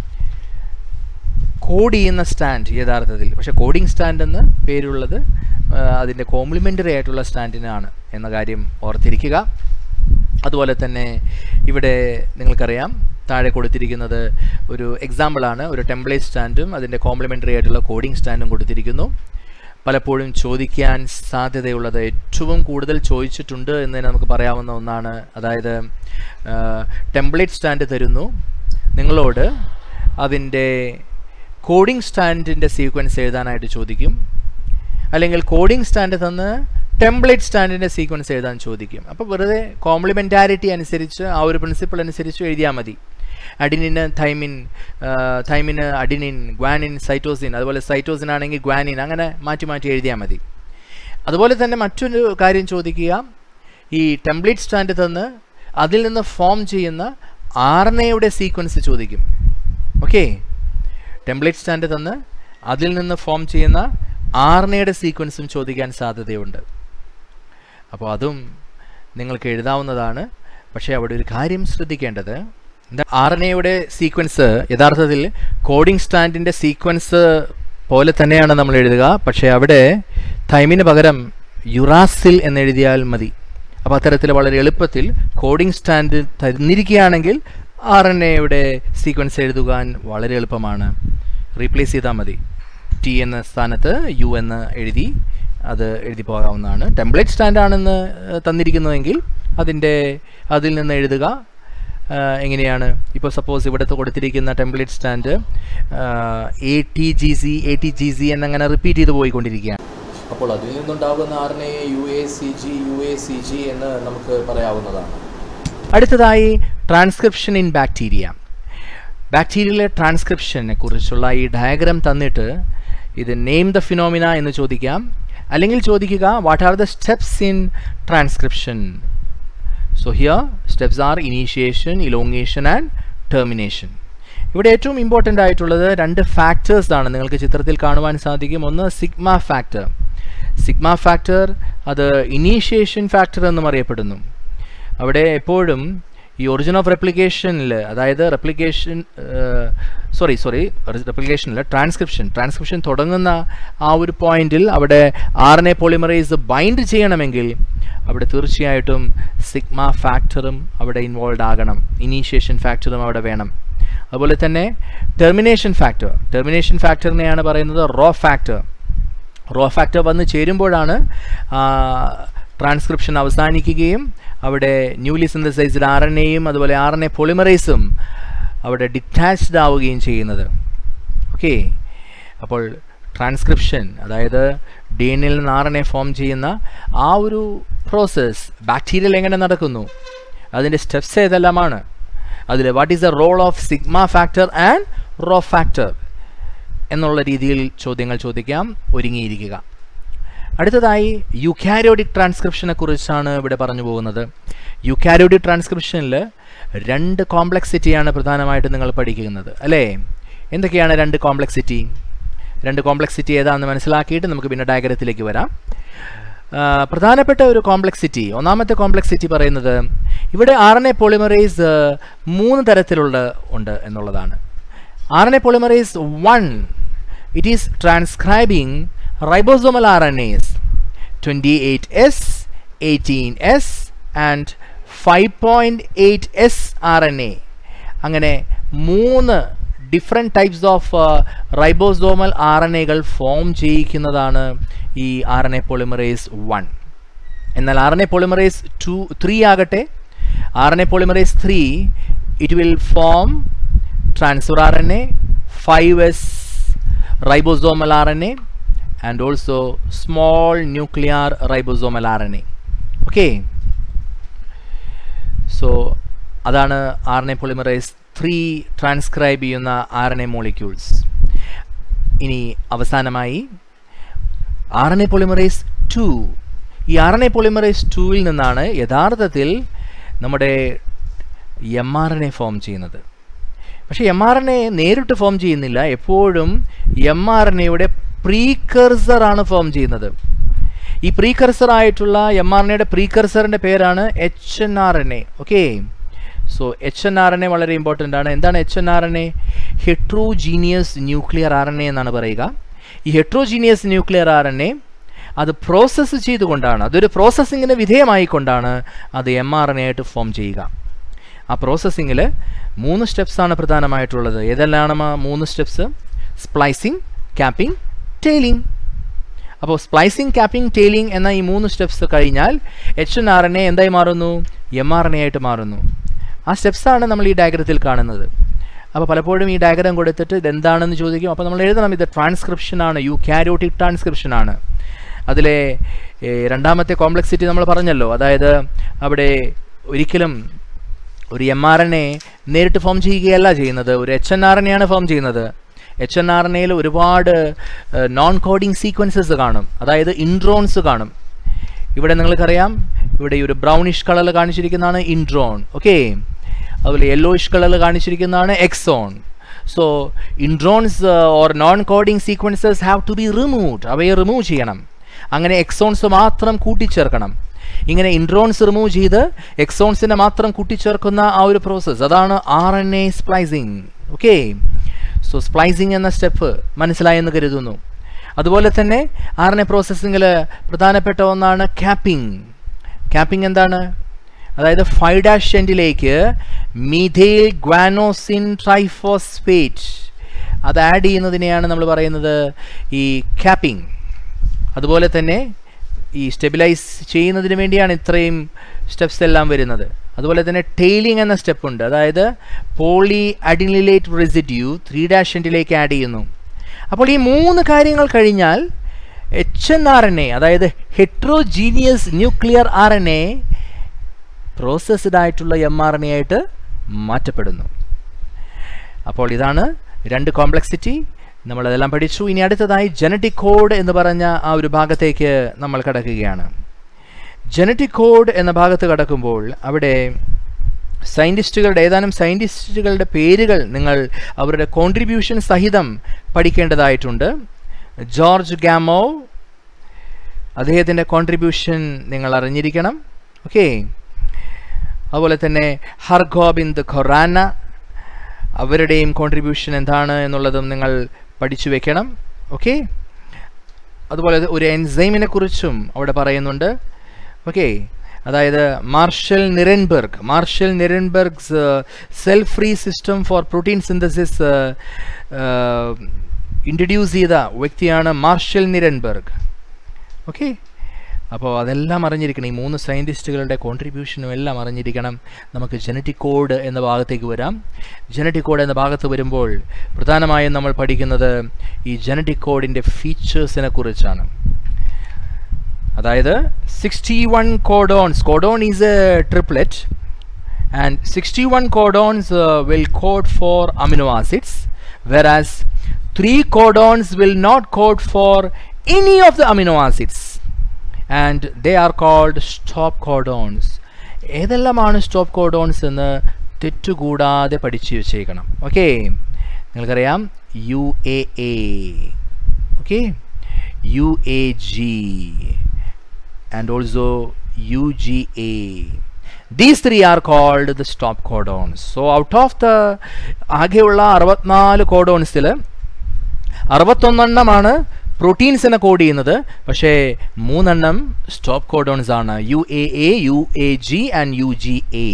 [SPEAKER 1] കോഡ് ചെയ്യുന്ന സ്റ്റാൻഡ് യഥാർത്ഥത്തിൽ പക്ഷേ കോഡിംഗ് സ്റ്റാൻഡ് എന്ന് പേരുള്ളത് അതിൻ്റെ കോംപ്ലിമെൻ്ററി ആയിട്ടുള്ള സ്റ്റാൻഡിനാണ് എന്ന കാര്യം ഓർത്തിരിക്കുക അതുപോലെ തന്നെ ഇവിടെ നിങ്ങൾക്കറിയാം താഴെ കൊടുത്തിരിക്കുന്നത് ഒരു എക്സാമ്പിളാണ് ഒരു ടെംപ്ലേറ്റ് സ്റ്റാൻഡും അതിൻ്റെ കോംപ്ലിമെൻ്ററി ആയിട്ടുള്ള കോഡിംഗ് സ്റ്റാൻഡും കൊടുത്തിരിക്കുന്നു പലപ്പോഴും ചോദിക്കാൻ സാധ്യതയുള്ളത് ഏറ്റവും കൂടുതൽ ചോദിച്ചിട്ടുണ്ട് എന്ന് നമുക്ക് പറയാവുന്ന ഒന്നാണ് അതായത് ടെംപ്ലേറ്റ് സ്റ്റാൻഡ് തരുന്നു നിങ്ങളോട് അതിൻ്റെ കോഡിംഗ് സ്റ്റാൻഡിൻ്റെ സീക്വൻസ് എഴുതാനായിട്ട് ചോദിക്കും അല്ലെങ്കിൽ കോഡിംഗ് സ്റ്റാൻഡ് തന്ന് ടെംപ്ലേറ്റ് സ്റ്റാൻഡിൻ്റെ സീക്വൻസ് എഴുതാൻ ചോദിക്കും അപ്പോൾ വെറുതെ കോംപ്ലിമെൻറ്റാരിറ്റി അനുസരിച്ച് ആ ഒരു പ്രിൻസിപ്പിൾ അനുസരിച്ച് എഴുതിയാൽ മതി അഡിനിന് തൈമിൻ തൈമിന് അഡിനിൻ ഗ്വാനിൻ സൈറ്റോസിൻ അതുപോലെ സൈറ്റോസിൻ ആണെങ്കിൽ ഗ്വാനിൻ അങ്ങനെ മാറ്റി മാറ്റി എഴുതിയാൽ മതി അതുപോലെ തന്നെ മറ്റൊരു കാര്യം ചോദിക്കുക ഈ ടെംപ്ലേറ്റ് സ്റ്റാൻഡ് തന്ന് അതിൽ നിന്ന് ഫോം ചെയ്യുന്ന ആർനയുടെ സീക്വൻസ് ചോദിക്കും ഓക്കെ ടെംപ്ലേറ്റ് സ്റ്റാൻഡ് തന്ന് അതിൽ നിന്ന് ഫോം ചെയ്യുന്ന ആർനയുടെ സീക്വൻസും ചോദിക്കാൻ സാധ്യതയുണ്ട് അപ്പോൾ അതും നിങ്ങൾക്ക് എഴുതാവുന്നതാണ് പക്ഷേ അവിടെ ഒരു കാര്യം ശ്രദ്ധിക്കേണ്ടത് ആർ എൻ എയുടെ സീക്വൻസ് യഥാർത്ഥത്തിൽ കോഡിംഗ് സ്റ്റാൻഡിൻ്റെ സീക്വൻസ് പോലെ തന്നെയാണ് നമ്മൾ എഴുതുക പക്ഷേ അവിടെ തൈമിന് പകരം യുറാസിൽ എന്നെഴുതിയാൽ മതി അപ്പോൾ അത്തരത്തിൽ വളരെ എളുപ്പത്തിൽ കോഡിംഗ് സ്റ്റാൻഡ് തന്നിരിക്കുകയാണെങ്കിൽ ആർ എൻ എയുടെ സീക്വൻസ് എഴുതുവാൻ വളരെ എളുപ്പമാണ് റീപ്ലേസ് ചെയ്താൽ മതി ടി എന്ന സ്ഥാനത്ത് യു എന്ന് എഴുതി അത് എഴുതി പോകാവുന്നതാണ് ടെംപ്ലേറ്റ് സ്റ്റാൻഡാണെന്ന് തന്നിരിക്കുന്നതെങ്കിൽ അതിൻ്റെ അതിൽ നിന്ന് എഴുതുക എങ്ങനെയാണ് ഇപ്പോൾ സപ്പോസ് ഇവിടുത്തെ കൊടുത്തിരിക്കുന്ന template strand A T G C A T G C എന്നങ്ങനെ റിപ്പീറ്റ് ചെയ്ത് പോയിക്കൊണ്ടിരിക്കുകയാണ് അപ്പോൾ അതിൽ നിന്നുണ്ടാകുന്ന R N A U A C G U A C G എന്ന് നമുക്ക് പറയാവുന്നതാണ് അടുത്തതായി ട്രാൻസ്ക്രിപ്ഷൻ ഇൻ ബാക്ടീരിയ ബാക്ടീരിയയിലെ ട്രാൻസ്ക്രിപ്ഷനെ കുറിച്ചുള്ള ഈ ഡയഗ്രാം തന്നിട്ട് ഇത് നെയിം ദ ഫിനോമിന എന്ന് ചോദിക്കാം അല്ലെങ്കിൽ ചോദിക്കുക what are the steps in transcription so here steps are initiation elongation and termination ഇവിടെ ഏറ്റവും ഇമ്പോർട്ടൻ്റ് ആയിട്ടുള്ളത് രണ്ട് ഫാക്ടേഴ്സ് ആണ് നിങ്ങൾക്ക് ചിത്രത്തിൽ കാണുവാൻ സാധിക്കും ഒന്ന് സിഗ്മ ഫാക്ടർ സിഗ്മ ഫാക്ടർ അത് ഇനീഷ്യേഷൻ ഫാക്ടർ എന്നും അറിയപ്പെടുന്നു അവിടെ എപ്പോഴും ഈ ഒറിജിൻ ഓഫ് റെപ്ലിക്കേഷനിൽ അതായത് റെപ്ലിക്കേഷൻ സോറി സോറി റെപ്ലിക്കേഷനിൽ ട്രാൻസ്ക്രിപ്ഷൻ ട്രാൻസ്ക്രിപ്ഷൻ തുടങ്ങുന്ന ആ ഒരു പോയിന്റിൽ അവിടെ R N A polymerase bind ചെയ്യണമെങ്കിൽ അവിടെ തീർച്ചയായിട്ടും സിഗ്മ ഫാക്ടറും അവിടെ ഇൻവോൾവ് ആകണം ഇനീഷ്യേഷൻ ഫാക്ടറും അവിടെ വേണം അതുപോലെ തന്നെ ടെർമിനേഷൻ ഫാക്ടർ ടെർമിനേഷൻ ഫാക്ടറിനെയാണ് പറയുന്നത് റോ ഫാക്ടർ റോ ഫാക്ടർ വന്ന് ചേരുമ്പോഴാണ് ട്രാൻസ്ക്രിപ്ഷൻ അവസാനിക്കുകയും അവിടെ ന്യൂലി സിന്തസൈസ്ഡ് ആർ എൻ എയും അതുപോലെ ആർ എൻ എ പൊളിമറൈസും അവിടെ ഡിറ്റാച്ച്ഡ് ആവുകയും ചെയ്യുന്നത് ഓക്കെ അപ്പോൾ ട്രാൻസ്ക്രിപ്ഷൻ അതായത് ഡി എൻ എൽ നിന്ന് ആർ എൻ എ ഫോം ചെയ്യുന്ന ആ ഒരു പ്രോസസ്സ് ബാക്ടീരിയൽ എങ്ങനെ നടക്കുന്നു അതിൻ്റെ സ്റ്റെപ്സ് ഏതെല്ലാമാണ് അതിൽ what is the role of sigma factor and rho factor എന്നുള്ള രീതിയിൽ ചോദ്യങ്ങൾ ചോദിക്കാം ഒരുങ്ങിയിരിക്കുക അടുത്തതായി യുക്കാരിയോഡിക് ട്രാൻസ്ക്രിപ്ഷനെ കുറിച്ചാണ് ഇവിടെ പറഞ്ഞു പോകുന്നത് യുക്കാരിയോഡിക് ട്രാൻസ്ക്രിപ്ഷനിൽ രണ്ട് കോംപ്ലക്സിറ്റിയാണ് പ്രധാനമായിട്ട് നിങ്ങൾ പഠിക്കുന്നത് അല്ലേ എന്തൊക്കെയാണ് രണ്ട് കോംപ്ലക്സിറ്റി രണ്ട് കോംപ്ലക്സിറ്റി ഏതാണെന്ന് മനസ്സിലാക്കിയിട്ട് നമുക്ക് പിന്നെ ഡയഗ്രത്തിലേക്ക് വരാം പ്രധാനപ്പെട്ട ഒരു കോംപ്ലക്സിറ്റി ഒന്നാമത്തെ കോംപ്ലക്സിറ്റി പറയുന്നത് ഇവിടെ ആർ എൻ എ പോളിമറൈസ് മൂന്ന് തരത്തിലുള്ള ഉണ്ട് എന്നുള്ളതാണ് R N A polymerase one it is transcribing ribosomal R N S twenty eight S eighteen S and five point eight S R N A അങ്ങനെ മൂന്ന് different types of ribosomal R N എകൾ ഫോം ചെയ്യിക്കുന്നതാണ് ഈ R N A polymerase one എന്നാൽ R N A polymerase two three ആകട്ടെ R N A polymerase three it will form transfer R N A five S ribosomal R N A and also small nuclear ribosomal R N A okay so അതാണ് R N A polymerase three transcribe ചെയ്യുന്ന ആർ എൻ എ മോളിക്യൂൾസ് ഇനി അവസാനമായി R N A polymerase two ഈ ആർ എൻ എ പോളിമറൈസ് ടുവിൽ നിന്നാണ് യഥാർത്ഥത്തിൽ നമ്മുടെ M R N A form ചെയ്യുന്നത് പക്ഷേ എം ആർ എൻ എ നേരിട്ട് ഫോം ചെയ്യുന്നില്ല എപ്പോഴും എം ആർ എൻ എയുടെ പ്രീകർസർ ആണ് ഫോം ചെയ്യുന്നത് ഈ പ്രീകർസർ ആയിട്ടുള്ള എം ആർ എൻ എയുടെ പ്രീകർസറിൻ്റെ പേരാണ് H N R N A okay so H N R N A വളരെ ഇമ്പോർട്ടൻ്റ് ആണ് എന്താണ് H N R N A heterogeneous nuclear R N A എന്നാണ് പറയുക ഈ heterogeneous nuclear R N A അത് പ്രോസസ്സ് ചെയ്തുകൊണ്ടാണ് അതൊരു പ്രോസസ്സിങ്ങിന് വിധേയമായിക്കൊണ്ടാണ് അത് എം ആർ എൻ എ ആയിട്ട് ഫോം ചെയ്യുക ആ പ്രോസസ്സിങ്ങിൽ മൂന്ന് സ്റ്റെപ്സാണ് പ്രധാനമായിട്ടുള്ളത് ഏതെല്ലാം ആ മൂന്ന് സ്റ്റെപ്സ് സ്പ്ലൈസിങ് ക്യാപ്പിംഗ് ടെയിലിംഗ് അപ്പോൾ സ്പ്ലൈസിങ് ക്യാപ്പിംഗ് ടെയിലിംഗ് എന്ന ഈ മൂന്ന് സ്റ്റെപ്സ് കഴിഞ്ഞാൽ H N R N A എന്തായി മാറുന്നു എം ആർ എൻ എ ആയിട്ട് മാറുന്നു ആ സ്റ്റെപ്സാണ് നമ്മൾ ഈ ഡയഗ്രത്തിൽ കാണുന്നത് അപ്പോൾ പലപ്പോഴും ഈ ഡയഗ്രാം കൊടുത്തിട്ട് ഇതെന്താണെന്ന് ചോദിക്കും അപ്പോൾ നമ്മൾ എഴുതണം ഇത് ട്രാൻസ്ക്രിപ്ഷൻ ആണ് യു ക്യാരോട്ടിക് ട്രാൻസ്ക്രിപ്ഷൻ ആണ് അതിലെ രണ്ടാമത്തെ കോംപ്ലക്സിറ്റി നമ്മൾ പറഞ്ഞല്ലോ അതായത് അവിടെ ഒരിക്കലും ഒരു എം ആർ എൻ എ നേരിട്ട് ഫോം ചെയ്യുകയല്ല ചെയ്യുന്നത് ഒരു എച്ച് എൻ ആർ എൻ എയാണ് ഫോം ചെയ്യുന്നത് എച്ച് എൻ ആർ എൻ എയിൽ ഒരുപാട് നോൺ കോഡിംഗ് സീക്വൻസസ് കാണും അതായത് ഇൻട്രോൺസ് കാണും ഇവിടെ നിങ്ങൾക്കറിയാം ഇവിടെ ഈ ഒരു ബ്രൗണിഷ് കളറിൽ കാണിച്ചിരിക്കുന്നതാണ് ഇൻട്രോൺ ഓക്കെ അതുപോലെ യെല്ലോയിഷ് കളറിൽ കാണിച്ചിരിക്കുന്നതാണ് exon so introns or non coding sequences have to be removed അവയെ റിമൂവ് ചെയ്യണം അങ്ങനെ എക്സോൺസ് മാത്രം കൂട്ടിച്ചേർക്കണം ഇങ്ങനെ ഇൻട്രോൺസ് റിമൂവ് ചെയ്ത് എക്സോൺസിനെ മാത്രം കൂട്ടിച്ചേർക്കുന്ന ആ ഒരു പ്രോസസ്സ് അതാണ് R N A splicing okay so splicing എന്ന സ്റ്റെപ്പ് മനസ്സിലായെന്ന് കരുതുന്നു അതുപോലെ തന്നെ ആർ എൻ എ പ്രോസസ്സിങ്ങിൽ പ്രധാനപ്പെട്ട ഒന്നാണ് ക്യാപ്പിംഗ് ക്യാപ്പിംഗ് എന്താണ് അതായത് ഫൈവ് ഡാഷ് എൻഡിലേക്ക് മീഥേൽ ഗ്വാനോസിൻ ട്രൈഫോസ്ഫേറ്റ് അത് ആഡ് ചെയ്യുന്നതിനെയാണ് നമ്മൾ പറയുന്നത് ഈ ക്യാപ്പിംഗ് അതുപോലെ തന്നെ ഈ സ്റ്റെബിലൈസ് ചെയ്യുന്നതിന് വേണ്ടിയാണ് ഇത്രയും സ്റ്റെപ്സ് എല്ലാം വരുന്നത് അതുപോലെ തന്നെ ടെയിലിംഗ് എന്ന സ്റ്റെപ്പ് ഉണ്ട് അതായത് poly adenylate residue three dash എൻഡിലേക്ക് ആഡ് ചെയ്യുന്നു അപ്പോൾ ഈ മൂന്ന് കാര്യങ്ങൾ കഴിഞ്ഞാൽ H N R N A അതായത് heterogeneous nuclear R N A processed ആയിട്ടുള്ള എം ആർ എൻ എ ആയിട്ട് മാറ്റപ്പെടുന്നു അപ്പോൾ ഇതാണ് രണ്ട് കോംപ്ലക്സിറ്റി നമ്മളതെല്ലാം പഠിച്ചു ഇനി അടുത്തതായി ജനറ്റിക് കോഡ് എന്ന് പറഞ്ഞ ആ ഒരു ഭാഗത്തേക്ക് നമ്മൾ കടക്കുകയാണ് ജനറ്റിക് കോഡ് എന്ന ഭാഗത്ത് കടക്കുമ്പോൾ അവിടെ സയൻറ്റിസ്റ്റുകളുടെ ഏതാനും സയൻറ്റിസ്റ്റുകളുടെ പേരുകൾ നിങ്ങൾ അവരുടെ കോൺട്രിബ്യൂഷൻ സഹിതം പഠിക്കേണ്ടതായിട്ടുണ്ട് ജോർജ് ഗാമോ അദ്ദേഹത്തിൻ്റെ കോൺട്രിബ്യൂഷൻ നിങ്ങൾ അറിഞ്ഞിരിക്കണം ഓക്കെ അതുപോലെ തന്നെ ഹർഗോബിന്ദ് ഖൊറാന അവരുടെയും കോൺട്രിബ്യൂഷൻ എന്താണ് എന്നുള്ളതും നിങ്ങൾ പഠിച്ചു വെക്കണം ഓക്കെ അതുപോലെ ഒരു എൻസൈമിനെ കുറിച്ചും അവിടെ പറയുന്നുണ്ട് ഓക്കെ അതായത് Marshall Nirenberg Marshall Nirenberg's cell free system for protein synthesis introduce ചെയ്ത വ്യക്തിയാണ് മാർഷൽ നിരൻബർഗ് ഓക്കെ അപ്പോൾ അതെല്ലാം അറിഞ്ഞിരിക്കണം ഈ മൂന്ന് സയൻറ്റിസ്റ്റുകളുടെ കോൺട്രിബ്യൂഷനും എല്ലാം അറിഞ്ഞിരിക്കണം നമുക്ക് ജനറ്റിക് കോഡ് എന്ന ഭാഗത്തേക്ക് വരാം ജനറ്റിക് കോഡ് എന്ന ഭാഗത്ത് വരുമ്പോൾ പ്രധാനമായും നമ്മൾ പഠിക്കുന്നത് ഈ ജനറ്റിക് കോഡിൻ്റെ ഫീച്ചേഴ്സിനെ കുറിച്ചാണ് അതായത് sixty one codons codon is a triplet and sixty one codons will code for amino acids whereas three codons will not code for any of the amino acids and they are called stop codons ഏതെല്ലാമാണ് സ്റ്റോപ്പ് കോഡോൺസ് എന്ന് തെറ്റുകൂടാതെ പഠിച്ചു വെച്ചേക്കണം ഓക്കെ നിങ്ങൾക്കറിയാം U A A okay U A G and also U G A these three are called the stop codons so out of the ആകെയുള്ള അറുപത്തിനാല് കോഡോൺസിൽ അറുപത്തൊന്നെണ്ണമാണ് പ്രോട്ടീൻസിനെ കോഡ് ചെയ്യുന്നത് പക്ഷേ മൂന്നെണ്ണം സ്റ്റോപ്പ് കോഡോൺസ് ആണ് U A A U A G and U G A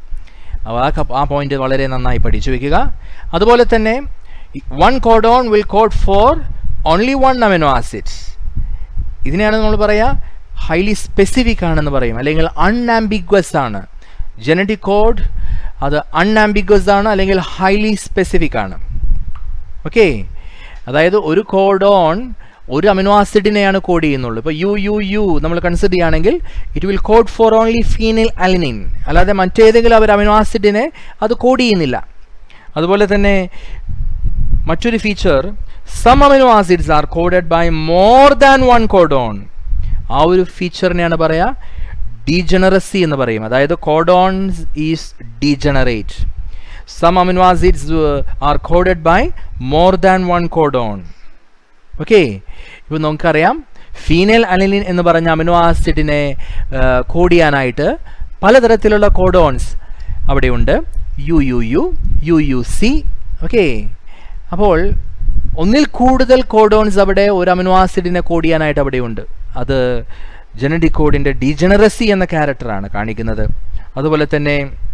[SPEAKER 1] ആ പോയിന്റ് വളരെ നന്നായി പഠിച്ചു വെക്കുക അതുപോലെ തന്നെ one codon will code for only one amino acids ഇതിനെയാണ് നമ്മൾ പറയുക ഹൈലി സ്പെസിഫിക് ആണെന്ന് പറയും അല്ലെങ്കിൽ അൺആംബിഗ്വസ് ആണ് ജനറ്റിക് കോഡ് അത് അൺആംബിഗ്വസ് ആണ് അല്ലെങ്കിൽ ഹൈലി സ്പെസിഫിക് ആണ് ഓക്കെ അതായത് ഒരു കോഡോൺ ഒരു അമിനോ ആസിഡിനെയാണ് കോഡ് ചെയ്യുന്നുള്ളൂ ഇപ്പോൾ യു യു യു നമ്മൾ കൺസിഡർ ചെയ്യുകയാണെങ്കിൽ it will code for only phenylalanine അല്ലാതെ മറ്റേതെങ്കിലും അവർ അമിനോ ആസിഡിനെ അത് കോഡ് ചെയ്യുന്നില്ല അതുപോലെ തന്നെ മറ്റൊരു feature some amino acids are coded by more than one codon ആ ഒരു ഫീച്ചറിനെയാണ് പറയുക ഡീജനറസി എന്ന് പറയും അതായത് codons is degenerate some amino acids are coded by more than one codon okay ഇപ്പോൾ നമുക്കറിയാം ഫീനൽ അലിനിൻ എന്ന് പറഞ്ഞ അമിനോ ആസിഡിനെ കോഡ് ചെയ്യാനായിട്ട് പലതരത്തിലുള്ള കോഡോൺസ് അവിടെയുണ്ട് U U U U U C okay അപ്പോൾ ഒന്നിൽ കൂടുതൽ കോഡോൺസ് അവിടെ ഒരു അമിനോ ആസിഡിനെ കോഡ് ചെയ്യാനായിട്ട് അവിടെയുണ്ട് അത് ജനറ്റിക് കോഡിൻ്റെ ഡീജനറസി എന്ന ക്യാരക്ടറാണ് കാണിക്കുന്നത് അതുപോലെ തന്നെ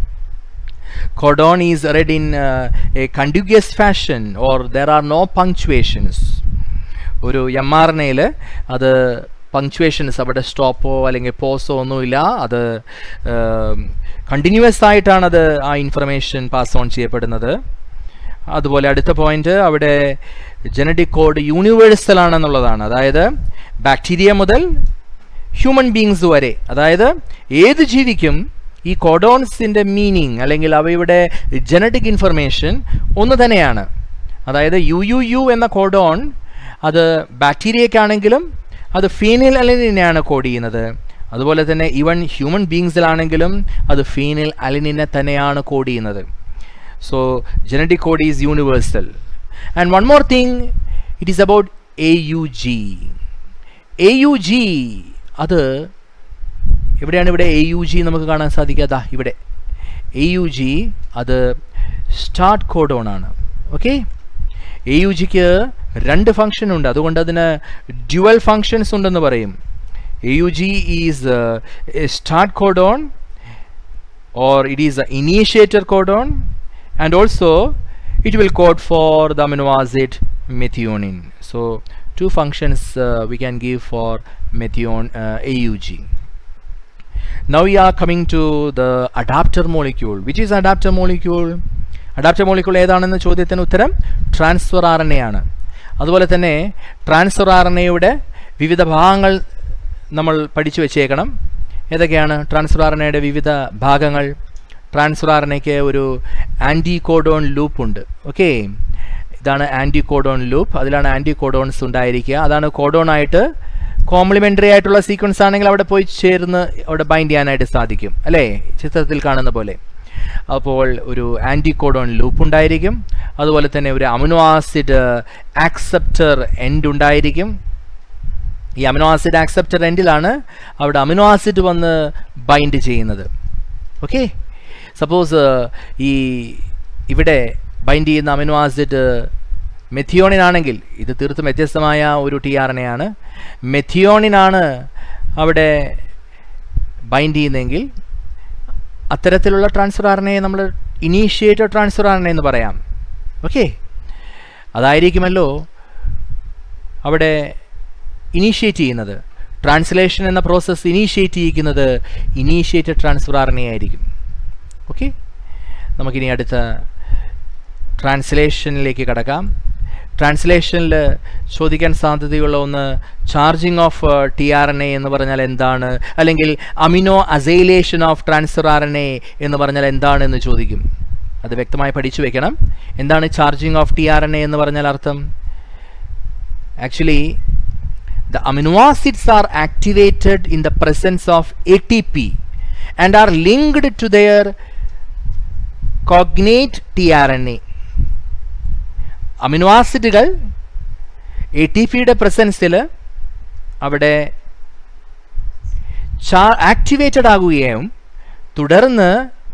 [SPEAKER 1] codon is read in uh, a contiguous fashion or there are no punctuations ഒരു എം ആർ എനയിൽ അത് പങ്ക്ച്വേഷൻസ് അവിടെ സ്റ്റോപ്പോ അല്ലെങ്കിൽ പോസോ ഒന്നുമില്ല അത് കണ്ടിന്യൂസ് ആയിട്ടാണ് അത് ആ ഇൻഫർമേഷൻ പാസ് ഓൺ ചെയ്യപ്പെടുന്നത് അതുപോലെ അടുത്ത പോയിന്റ് അവിടെ ജനറ്റിക് കോഡ് യൂണിവേഴ്സൽ ആണെന്നുള്ളതാണ് അതായത് ബാക്ടീരിയ മുതൽ ഹ്യൂമൻ ബീങ്സ് വരെ അതായത് ഏത് ജീവിക്കും ഈ കോഡോൺസിൻ്റെ മീനിങ് അല്ലെങ്കിൽ അവയുടെ ജനറ്റിക് ഇൻഫർമേഷൻ ഒന്ന് തന്നെയാണ് അതായത് യു യു യു എന്ന കോഡോൺ അത് ബാക്ടീരിയക്കാണെങ്കിലും അത് ഫീനിൽ അലിനിനെയാണ് കോഡ് ചെയ്യുന്നത് അതുപോലെ തന്നെ ഈവൻ ഹ്യൂമൻ ബീങ്സിലാണെങ്കിലും അത് ഫീനിൽ അലിനിനെ തന്നെയാണ് കോഡ് ചെയ്യുന്നത് so genetic code is universal and one more thing it is about A U G A U G അത് എവിടെയാണ് ഇവിടെ എ യു ജി നമുക്ക് കാണാൻ സാധിക്കാത്ത ഇവിടെ എ യു ജി അത് സ്റ്റാർട്ട് കോഡോൺ ആണ് ഓക്കെ എ യു ജിക്ക് രണ്ട് ഫംഗ്ഷൻ ഉണ്ട് അതുകൊണ്ട് അതിന് ഡ്യുവൽ ഫങ്ഷൻസ് ഉണ്ടെന്ന് പറയും A U G is start codon or it is the initiator codon and also it will code for the amino acid methionine so two functions uh, we can give for methion uh, AUG now we are coming to the adapter molecule which is adapter molecule adapter molecule ഏതാണെന്ന ചോദ്യത്തിന് ഉത്തരം ട്രാൻസ്ഫർ ആർ എൻ എ ആണ് അതുപോലെ തന്നെ ട്രാൻസ്ഫർ ആർ എൻ എയുടെ വിവിധ ഭാഗങ്ങൾ നമ്മൾ പഠിച്ചു വെച്ചേക്കണം ഏതൊക്കെയാണ് ട്രാൻസ്ഫർ ആർ എൻ എയുടെ വിവിധ ഭാഗങ്ങൾ ട്രാൻസ്ഫർ ആർ എൻ എക്ക് ഒരു ആൻറ്റി കോഡോൺ ലൂപ്പ് ഉണ്ട് ഓക്കെ ഇതാണ് ആൻറ്റി കോഡോൺ ലൂപ്പ് അതിലാണ് ആൻറ്റി കോഡോൺസ് ഉണ്ടായിരിക്കുക അതാണ് കോഡോൺ ആയിട്ട് കോംപ്ലിമെൻ്ററി ആയിട്ടുള്ള സീക്വൻസ് ആണെങ്കിൽ അവിടെ പോയി ചേർന്ന് അവിടെ ബൈൻഡ് ചെയ്യാനായിട്ട് സാധിക്കും അല്ലേ ചിത്രത്തിൽ കാണുന്ന പോലെ അപ്പോൾ ഒരു ആൻറ്റി കോഡോൺ ലൂപ്പ് ഉണ്ടായിരിക്കും അതുപോലെ തന്നെ ഒരു അമിനോ ആസിഡ് ആക്സെപ്റ്റർ എൻഡ് ഉണ്ടായിരിക്കും ഈ അമിനോ ആസിഡ് ആക്സെപ്റ്റർ എൻഡിലാണ് അവിടെ അമിനോ ആസിഡ് വന്ന് ബൈൻഡ് ചെയ്യുന്നത് ഓക്കെ സപ്പോസ് ഈ ഇവിടെ ബൈൻഡ് ചെയ്യുന്ന അമിനോ ആസിഡ് മെഥിയോണിൻ ആണെങ്കിൽ ഇത് തീർത്തും വ്യത്യസ്തമായ ഒരു ടി ആർ എൻ എ ആണ് മെഥിയോണിനാണ് അവിടെ ബൈൻഡ് ചെയ്യുന്നതെങ്കിൽ അത്തരത്തിലുള്ള ട്രാൻസ്ഫർ ആർ എൻ എ നമ്മൾ ഇനീഷ്യേറ്റഡ് ട്രാൻസ്ഫർ ആർ എൻ എന്ന് പറയാം ഓക്കെ അതായിരിക്കുമല്ലോ അവിടെ ഇനീഷ്യേറ്റ് ചെയ്യുന്നത് ട്രാൻസ്ലേഷൻ എന്ന പ്രോസസ്സ് ഇനീഷ്യേറ്റ് ചെയ്യിക്കുന്നത് initiated transfer R N A ആയിരിക്കും ഓക്കെ നമുക്കിനി അടുത്ത ട്രാൻസ്ലേഷനിലേക്ക് കടക്കാം ട്രാൻസ്ലേഷനിൽ ചോദിക്കാൻ സാധ്യതയുള്ള ഒന്ന് charging of T R N A എന്ന് പറഞ്ഞാൽ എന്താണ് അല്ലെങ്കിൽ aminoacylation of transfer R N A എന്ന് പറഞ്ഞാൽ എന്താണ് എന്ന് ചോദിക്കും അത് വ്യക്തമായി പഠിച്ചു വെക്കണം എന്താണ് charging of T R N A എന്ന് പറഞ്ഞാൽ അർത്ഥം actually the amino acids are activated in the presence of ATP and are linked to their cognate tRNA. Amino ആസിഡുകൾ എ ടി പിയുടെ പ്രസൻസിൽ അവിടെ ചാ ആക്ടിവേറ്റഡ് ആകുകയും തുടർന്ന്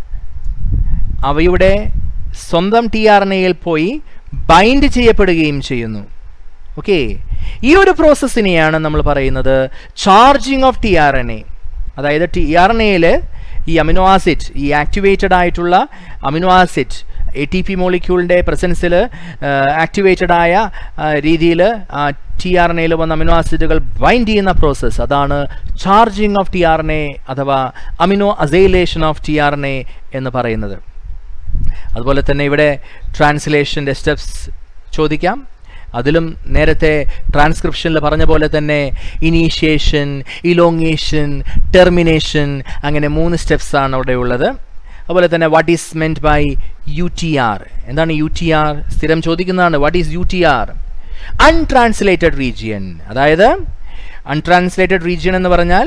[SPEAKER 1] അവയുടെ സ്വന്തം ടി ആർ എൻ എയിൽ പോയി ബൈൻഡ് ചെയ്യപ്പെടുകയും ചെയ്യുന്നു ഓക്കെ ഈ ഒരു പ്രോസസ്സിനെയാണ് നമ്മൾ പറയുന്നത് charging of T R N A അതായത് ടി ആർ എൻ എയിൽ ഈ അമിനോ ആസിഡ് ഈ ആക്ടിവേറ്റഡ് ആയിട്ടുള്ള amino acid A T P മോളിക്യൂളിൻ്റെ പ്രസൻസിൽ ആക്ടിവേറ്റഡ് ആയ രീതിയിൽ ടി ആർ എൻ എയിൽ വന്ന അമിനോ ആസിഡുകൾ ബൈൻഡ് ചെയ്യുന്ന പ്രോസസ്സ് അതാണ് charging of T R N A അഥവാ aminoacylation of T R N A എന്ന് പറയുന്നത് അതുപോലെ തന്നെ ഇവിടെ ട്രാൻസ്ലേഷൻ്റെ സ്റ്റെപ്സ് ചോദിക്കാം അതിലും നേരത്തെ ട്രാൻസ്ക്രിപ്ഷനിൽ പറഞ്ഞ പോലെ തന്നെ ഇനീഷ്യേഷൻ ഇലോങ്ങേഷൻ ടെർമിനേഷൻ അങ്ങനെ മൂന്ന് സ്റ്റെപ്സ് ആണ് അവിടെ ഉള്ളത് അതുപോലെ തന്നെ what is meant by U T R എന്താണ് യു ടി ആർ സ്ഥിരം ചോദിക്കുന്നതാണ് what is U T R untranslated region അതായത് അൺട്രാൻസ്ലേറ്റഡ് റീജിയൻ എന്ന് പറഞ്ഞാൽ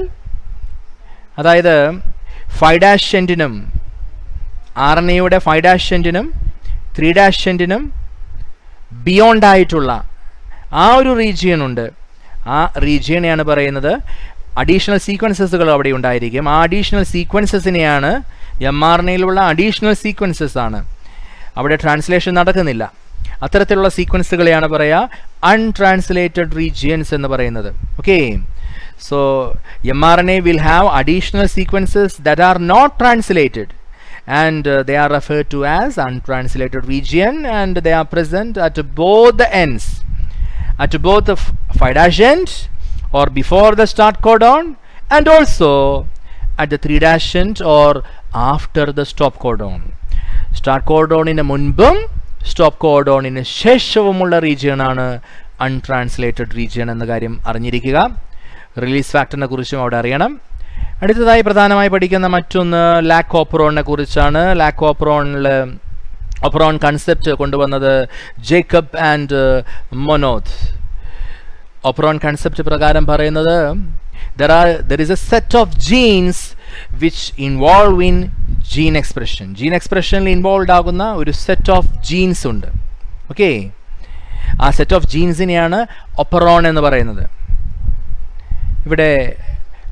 [SPEAKER 1] അതായത് ഫൈഡാഷെൻറ്റിനും ആർ എൻ എയുടെ ഫൈഡാഷെൻറ്റിനും ത്രീ ഡാഷെൻറ്റിനും ബിയോണ്ട് ആയിട്ടുള്ള ആ ഒരു റീജിയൻ ഉണ്ട് ആ റീജിയനെയാണ് പറയുന്നത് അഡീഷണൽ സീക്വൻസസുകൾ അവിടെ ഉണ്ടായിരിക്കും ആ അഡീഷണൽ സീക്വൻസസിനെയാണ് എം ആർ എനയിലുള്ള അഡീഷണൽ സീക്വൻസസ് ആണ് അവിടെ ട്രാൻസ്ലേഷൻ നടക്കുന്നില്ല അത്തരത്തിലുള്ള സീക്വൻസുകളെയാണ് പറയുക അൺട്രാൻസ്ലേറ്റഡ് റീജിയൻസ് എന്ന് പറയുന്നത് okay so M R N A will have additional sequences that are not translated and uh, they are referred to as untranslated region and they are present at both the ends at both the fidagent or before the start codon and also at the three dashent or after the stop codon start codoniന് മുൻപും സ്റ്റോപ്പ് കോഡോണിന് ശേഷവുമുള്ള റീജിയൺ ആണ് അൺട്രാൻസ്ലേറ്റഡ് റീജിയൺ എന്ന കാര്യം അറിഞ്ഞിരിക്കുക റിലീസ് ഫാക്ടറിനെ കുറിച്ചും അവിടെ അറിയണം അടുത്തതായി പ്രധാനമായി പഠിക്കുന്ന മറ്റൊന്ന് ലാക്ക് ഓപ്പറോണിനെ കുറിച്ചാണ് ലാക്ക് ഓപ്പറോണിൽ ഓപ്പറോൺ കൺസെപ്റ്റ് കൊണ്ടുവന്നത് Jacob and Monod operon concept പ്രകാരം പറയുന്നത് there are there is a set of genes which involve in gene expression gene എക്സ്പ്രഷനിൽ ഇൻവോൾവ് ആകുന്ന ഒരു സെറ്റ് ഓഫ് ജീൻസ് ഉണ്ട് ഓക്കെ ആ സെറ്റ് ഓഫ് ജീൻസിനെയാണ് ഒപ്പറോൺ എന്ന് പറയുന്നത് ഇവിടെ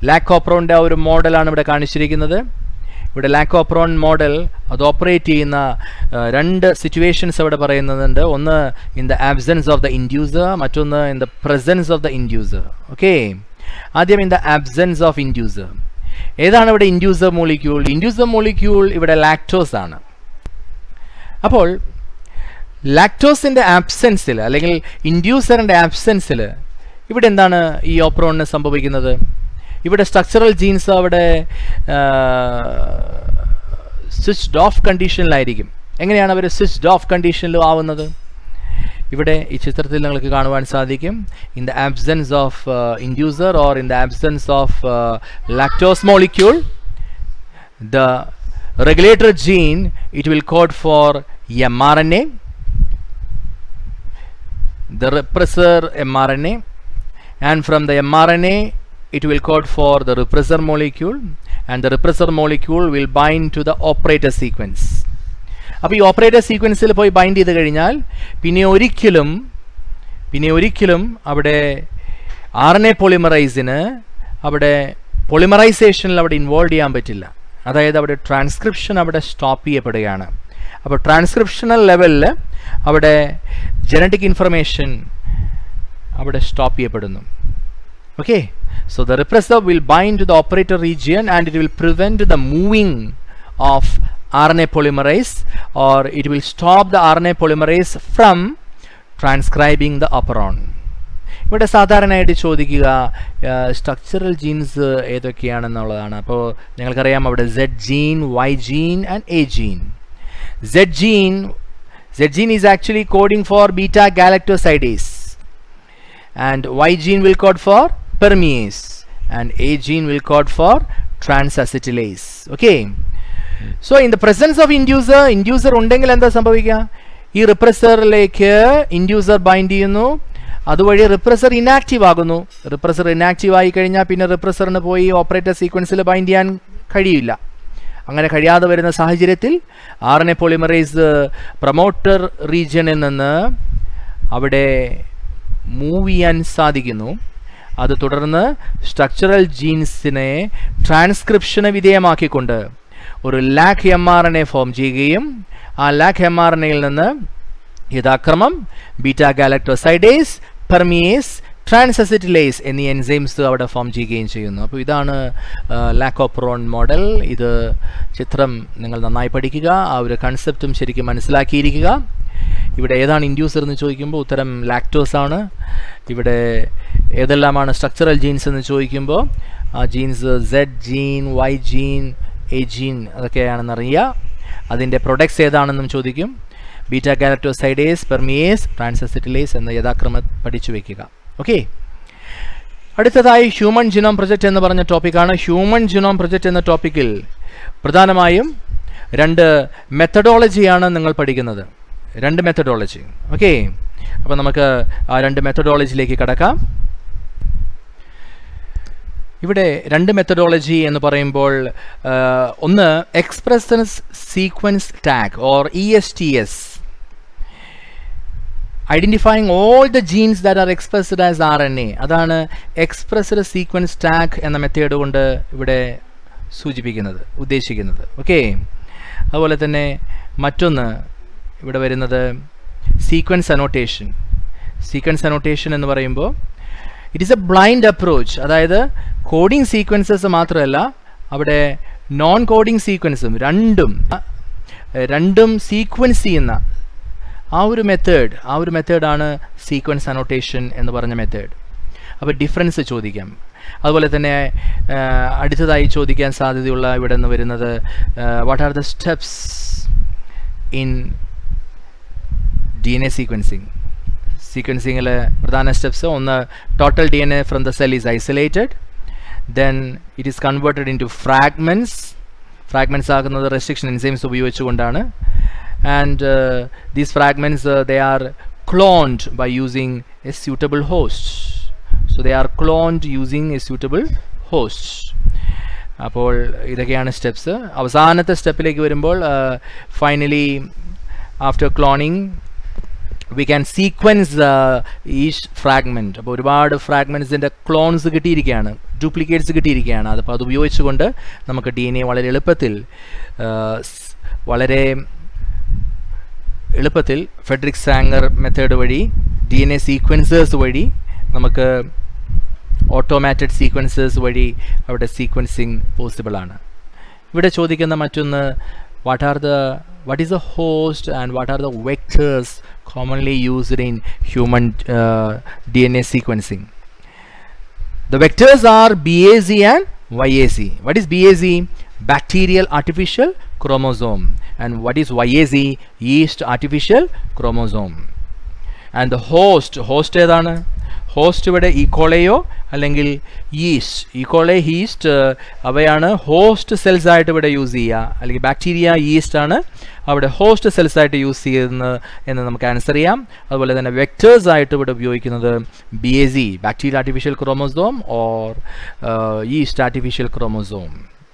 [SPEAKER 1] ലാക്കോപ്രോണിൻ്റെ ആ ഒരു മോഡലാണ് ഇവിടെ കാണിച്ചിരിക്കുന്നത് ഇവിടെ ലാക്കോപ്രോൺ മോഡൽ അത് ഓപ്പറേറ്റ് ചെയ്യുന്ന രണ്ട് സിറ്റുവേഷൻസ് അവിടെ പറയുന്നുണ്ട് ഒന്ന് in the absence of the inducer മറ്റൊന്ന് in the presence of the inducer okay ആദ്യം in the absence of inducer ഏതാണ് ഇവിടെ ഇൻഡ്യൂസർ മോളിക്യൂൾ ഇൻഡ്യൂസർ മോളിക്യൂൾ ഇവിടെ ലാക്ടോസ് ആണ് അപ്പോൾ ലാക്ടോസിൻ്റെ ആബ്സെൻസിൽ അല്ലെങ്കിൽ ഇൻഡ്യൂസറിൻ്റെ ആബ്സെൻസിൽ ഇവിടെ എന്താണ് ഈ ഓപ്രോണിന് സംഭവിക്കുന്നത് ഇവിടെ സ്ട്രക്ചറൽ ജീൻസ് അവിടെ സ്വിച്ച്ഡ് ഓഫ് കണ്ടീഷനിലായിരിക്കും എങ്ങനെയാണ് അവർ സ്വിച്ച്ഡ് ഓഫ് കണ്ടീഷനിൽ ആവുന്നത് ഇവിടെ ഈ ചിത്രത്തിൽ നിങ്ങൾക്ക് കാണുവാൻ സാധിക്കും in the absence of inducer or in the absence of lactose molecule the regulator gene it will code for mRNA the repressor mRNA and from the mRNA it will code for the repressor molecule and the repressor molecule will bind to the operator sequence അപ്പോൾ ഈ ഓപ്പറേറ്റർ സീക്വൻസിൽ പോയി ബൈൻഡ് ചെയ്ത് കഴിഞ്ഞാൽ പിന്നെ ഒരിക്കലും പിന്നെ ഒരിക്കലും അവിടെ ആർ എൻ എ പോളിമറൈസിന് അവിടെ പോളിമറൈസേഷനിൽ അവിടെ ഇൻവോൾവ് ചെയ്യാൻ പറ്റില്ല അതായത് അവിടെ ട്രാൻസ്ക്രിപ്ഷൻ അവിടെ സ്റ്റോപ്പ് ചെയ്യപ്പെടുകയാണ് അപ്പോൾ ട്രാൻസ്ക്രിപ്ഷണൽ ലെവലിൽ അവിടെ ജനറ്റിക് ഇൻഫർമേഷൻ അവിടെ സ്റ്റോപ്പ് ചെയ്യപ്പെടുന്നു okay so the repressor will bind to the operator region and it will prevent the moving of RNA polymerase or it will stop the RNA polymerase from transcribing the operon. ഇവിടെ സാധാരണയായിട്ട് ചോദിക്കുക സ്ട്രക്ചറൽ ജീൻസ് ഏതൊക്കെയാണെന്നുള്ളതാണ് അപ്പോൾ നിങ്ങൾക്കറിയാം അവിടെ Z gene Y gene and A gene Z gene Z gene is actually coding for beta galactosidase and Y gene will code for permease and A gene will code for transacetylase okay so in the presence of inducer inducer ഉണ്ടെങ്കിൽ എന്താ സംഭവിക്കുക ഈ റിപ്രസറിലേക്ക് ഇൻഡ്യൂസർ ബൈൻഡ് ചെയ്യുന്നു അതുവഴി റിപ്രസർ ഇനാക്റ്റീവ് ആകുന്നു റിപ്രസർ ഇനാക്റ്റീവ് ആയി കഴിഞ്ഞാൽ പിന്നെ റിപ്രസറിന് പോയി ഓപ്പറേറ്റർ സീക്വൻസിൽ ബൈൻഡ് ചെയ്യാൻ കഴിയില്ല അങ്ങനെ കഴിയാതെ വരുന്ന സാഹചര്യത്തിൽ R N A polymerase promoter റീജിയനിൽ നിന്ന് അവിടെ മൂവ് ചെയ്യാൻ സാധിക്കുന്നു അത് തുടർന്ന് സ്ട്രക്ചറൽ ജീൻസിനെ ട്രാൻസ്ക്രിപ്ഷന് വിധേയമാക്കിക്കൊണ്ട് ഒരു lac M R N A form ചെയ്യുകയും ആ ലാക്ക് എം ആർ എൻ എയിൽ നിന്ന് യഥാക്രമം ബീറ്റ ഗാലക്ടോസൈഡേസ് പെർമിയേസ് ട്രാൻസസിറ്റിലേസ് എന്നീ എൻസൈംസ് അവിടെ ഫോം ചെയ്യുകയും ചെയ്യുന്നു അപ്പോൾ ഇതാണ് ലാക്കോപ്രോൺ മോഡൽ ഇത് ചിത്രം നിങ്ങൾ നന്നായി പഠിക്കുക ആ ഒരു കൺസെപ്റ്റും ശരിക്കും മനസ്സിലാക്കിയിരിക്കുക ഇവിടെ ഏതാണ് ഇൻഡ്യൂസർ എന്ന് ചോദിക്കുമ്പോൾ ഉത്തരം ലാക്ടോസ് ആണ് ഇവിടെ ഏതെല്ലാമാണ് സ്ട്രക്ചറൽ ജീൻസ് എന്ന് ചോദിക്കുമ്പോൾ ആ genes Z gene Y gene A gene അതൊക്കെയാണെന്ന് അറിയുക അതിൻ്റെ പ്രൊഡക്ട്സ് ഏതാണെന്നും ചോദിക്കും ബീറ്റ ഗാലക്ടോസൈഡേസ് പെർമിയേസ് ട്രാൻസസിറ്റിലേസ് എന്ന യഥാക്രമം പഠിച്ചു വയ്ക്കുക ഓക്കെ അടുത്തതായി ഹ്യൂമൻ ജിനോം പ്രൊജക്റ്റ് എന്ന് പറഞ്ഞ ടോപ്പിക്കാണ് ഹ്യൂമൻ ജിനോം പ്രൊജക്റ്റ് എന്ന ടോപ്പിക്കിൽ പ്രധാനമായും രണ്ട് മെത്തഡോളജിയാണ് നിങ്ങൾ പഠിക്കുന്നത് രണ്ട് മെത്തഡോളജി ഓക്കെ അപ്പോൾ നമുക്ക് ആ രണ്ട് മെത്തഡോളജിയിലേക്ക് കടക്കാം ഇവിടെ രണ്ട് മെത്തഡോളജി എന്ന് പറയുമ്പോൾ ഒന്ന് expressed sequence tag or E S T S identifying all the genes that are expressed as R N A അതാണ് എക്സ്പ്രസ്ഡ് സീക്വൻസ് ടാഗ് എന്ന മെത്തേഡ് കൊണ്ട് ഇവിടെ സൂചിപ്പിക്കുന്നത് ഉദ്ദേശിക്കുന്നത് ഓക്കെ അതുപോലെ തന്നെ മറ്റൊന്ന് ഇവിടെ വരുന്നത് സീക്വൻസ് അനോട്ടേഷൻ സീക്വൻസ് അനോട്ടേഷൻ എന്ന് പറയുമ്പോൾ it is a blind approach അതായത് കോഡിംഗ് സീക്വൻസസ് മാത്രമല്ല അവിടെ നോൺ കോഡിംഗ് സീക്വൻസും രണ്ടും രണ്ടും സീക്വൻസ് ചെയ്യുന്ന ആ ഒരു മെത്തേഡ് ആ ഒരു മെത്തേഡാണ് സീക്വൻസ് അനോട്ടേഷൻ എന്ന് പറഞ്ഞ മെത്തേഡ് അപ്പോൾ ഡിഫറൻസ് ചോദിക്കാം അതുപോലെ തന്നെ അടുത്തതായി ചോദിക്കാൻ സാധ്യതയുള്ള ഇവിടെ നിന്ന് വരുന്നത് what are the steps in D N A sequencing സീക്വൻസിങ്ങിൽ പ്രധാന സ്റ്റെപ്സ് ഒന്ന് total D N A from the cell is isolated then it is converted into fragments fragments ആകുന്നത് റെസ്ട്രിക്ഷൻ എൻസൈംസ് ഉപയോഗിച്ചുകൊണ്ടാണ് and these fragments they are cloned by using a suitable host so they are cloned using a suitable host അപ്പോൾ ഇതൊക്കെയാണ് സ്റ്റെപ്സ് അവസാനത്തെ സ്റ്റെപ്പിലേക്ക് വരുമ്പോൾ finally after cloning we can sequence each fragment അപ്പോൾ ഒരുപാട് ഫ്രാഗ്മെൻറ്റ്സിൻ്റെ ക്ലോൺസ് കിട്ടിയിരിക്കുകയാണ് ഡ്യൂപ്ലിക്കേറ്റ്സ് കിട്ടിയിരിക്കുകയാണ് അതപ്പോൾ അത് ഉപയോഗിച്ചുകൊണ്ട് നമുക്ക് ഡി എൻ എ വളരെ എളുപ്പത്തിൽ വളരെ എളുപ്പത്തിൽ ഫെഡറിക് സാങ്ങർ മെത്തേഡ് വഴി ഡി എൻ എ സീക്വൻസേഴ്സ് വഴി നമുക്ക് ഓട്ടോമാറ്റഡ് സീക്വൻസേഴ്സ് വഴി അവിടെ സീക്വൻസിങ് പോസിബിൾ ആണ് ഇവിടെ ചോദിക്കുന്ന മറ്റൊന്ന് what are the what is the host and what are the vectors commonly used in human uh, DNA sequencing. The vectors are BAZ and YAZ. What is BAZ? Bacterial artificial chromosome. And what is YAZ? Yeast artificial chromosome. And the host, host ഏതാണ് ഹോസ്റ്റ് ഇവിടെ ഈക്കോളയോ അല്ലെങ്കിൽ ഈസ്റ്റ് ഈക്കോളെ ഈസ്റ്റ് അവയാണ് ഹോസ്റ്റ് സെൽസ് ആയിട്ട് ഇവിടെ യൂസ് ചെയ്യുക അല്ലെങ്കിൽ ബാക്ടീരിയ ഈസ്റ്റ് ആണ് അവിടെ ഹോസ്റ്റ് സെൽസ് ആയിട്ട് യൂസ് ചെയ്യുന്നത് എന്ന് നമുക്ക് ആൻസർ ചെയ്യാം അതുപോലെ തന്നെ വെക്ടേഴ്സ് ആയിട്ട് ഇവിടെ ഉപയോഗിക്കുന്നത് B A C bacteria artificial chromosome or yeast artificial chromosome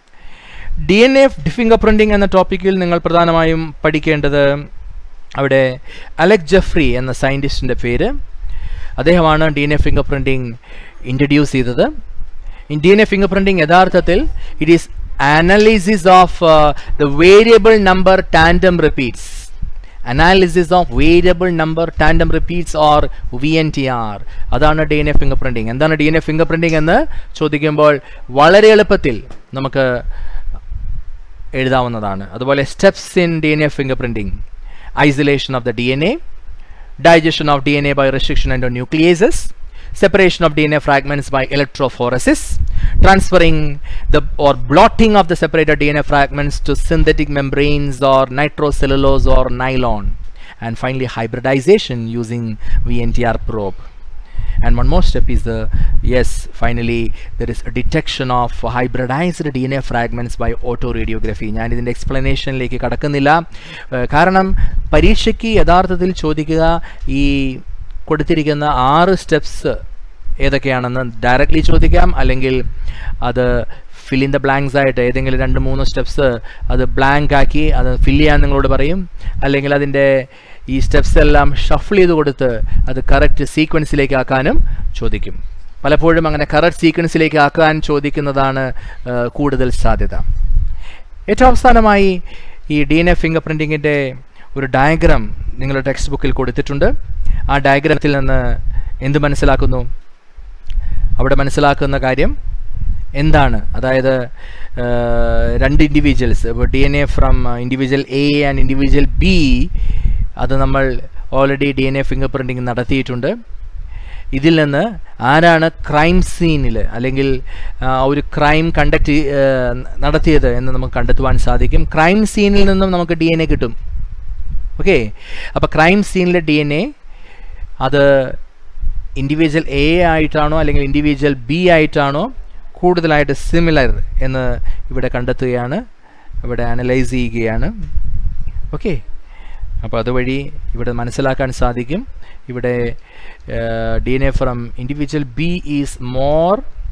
[SPEAKER 1] D N A fingerprinting എന്ന ടോപ്പിക്കിൽ നിങ്ങൾ പ്രധാനമായും പഠിക്കേണ്ടത് അവിടെ അലക് ജഫ്രി എന്ന സയൻറ്റിസ്റ്റിൻ്റെ പേര് അദ്ദേഹമാണ് D N A fingerprinting introduce ചെയ്തത് D N A fingerprinting യഥാർത്ഥത്തിൽ it is analysis of the variable number tandem repeats analysis of variable number tandem repeats or V N T R അതാണ് D N A fingerprinting എന്താണ് D N A fingerprinting എന്ന് ചോദിക്കുമ്പോൾ വളരെ എളുപ്പത്തിൽ നമുക്ക് എഴുതാവുന്നതാണ് അതുപോലെ steps in D N A fingerprinting isolation of the D N A digestion of DNA by restriction endonucleases, separation of DNA fragments by electrophoresis, transferring the or blotting of the separated DNA fragments to synthetic membranes or nitrocellulose or nylon, and finally hybridization using VNTR probe. And one more step is the yes, finally there is a detection of hybridized DNA fragments by autoradiography. ഞാൻ ഇതിൻ്റെ എക്സ്പ്ലനേഷനിലേക്ക് കടക്കുന്നില്ല കാരണം പരീക്ഷയ്ക്ക് യഥാർത്ഥത്തിൽ ചോദിക്കുക ഈ കൊടുത്തിരിക്കുന്ന ആറ് സ്റ്റെപ്സ് ഏതൊക്കെയാണെന്ന് ഡയറക്റ്റ്ലി ചോദിക്കാം അല്ലെങ്കിൽ അത് ഫിൽ ഇൻ ദ ബ്ലാങ്ക്സ് ആയിട്ട് ഏതെങ്കിലും രണ്ട് മൂന്ന് സ്റ്റെപ്സ് അത് ബ്ലാങ്ക് ആക്കി അത് ഫിൽ ചെയ്യാൻ നിങ്ങളോട് പറയും അല്ലെങ്കിൽ അതിൻ്റെ ഈ സ്റ്റെപ്സ് എല്ലാം ഷഫിൾ ചെയ്ത് കൊടുത്ത് അത് കറക്റ്റ് സീക്വൻസിലേക്ക് ആക്കാനും ചോദിക്കും പലപ്പോഴും അങ്ങനെ കറക്റ്റ് സീക്വൻസിലേക്ക് ആക്കാൻ ചോദിക്കുന്നതാണ് കൂടുതൽ സാധ്യത ഏറ്റവും അവസാനമായി ഈ ഡി എൻ എ ഫിംഗർ പ്രിൻറ്റിങ്ങിൻ്റെ ഒരു ഡയഗ്രാം നിങ്ങളുടെ ടെക്സ്റ്റ് ബുക്കിൽ കൊടുത്തിട്ടുണ്ട് ആ ഡയഗ്രാമത്തിൽ നിന്ന് എന്ത് മനസ്സിലാക്കുന്നു അവിടെ മനസ്സിലാക്കുന്ന കാര്യം എന്താണ് അതായത് രണ്ട് ഇൻഡിവിജ്വൽസ് ഇപ്പോൾ D N A from individual A and individual B അത് നമ്മൾ already D N A fingerprinting നടത്തിയിട്ടുണ്ട് ഇതിൽ നിന്ന് ആരാണ് ക്രൈം സീനിൽ അല്ലെങ്കിൽ ഒരു ക്രൈം കണ്ടക്ട് നടത്തിയത് എന്ന് നമുക്ക് കണ്ടെത്തുവാൻ സാധിക്കും ക്രൈം സീനിൽ നിന്നും നമുക്ക് ഡി എൻ എ കിട്ടും ഓക്കെ അപ്പോൾ ക്രൈം സീനിലെ ഡി എൻ എ അത് ഇൻഡിവിജ്വൽ എ ആയിട്ടാണോ അല്ലെങ്കിൽ ഇൻഡിവിജ്വൽ ബി ആയിട്ടാണോ കൂടുതലായിട്ട് സിമിലർ എന്ന് ഇവിടെ കണ്ടെത്തുകയാണ് ഇവിടെ അനലൈസ് ചെയ്യുകയാണ് ഓക്കെ അപ്പോൾ അതുവഴി ഇവിടെ മനസ്സിലാക്കാൻ സാധിക്കും ഇവിടെ D N A from individual B is more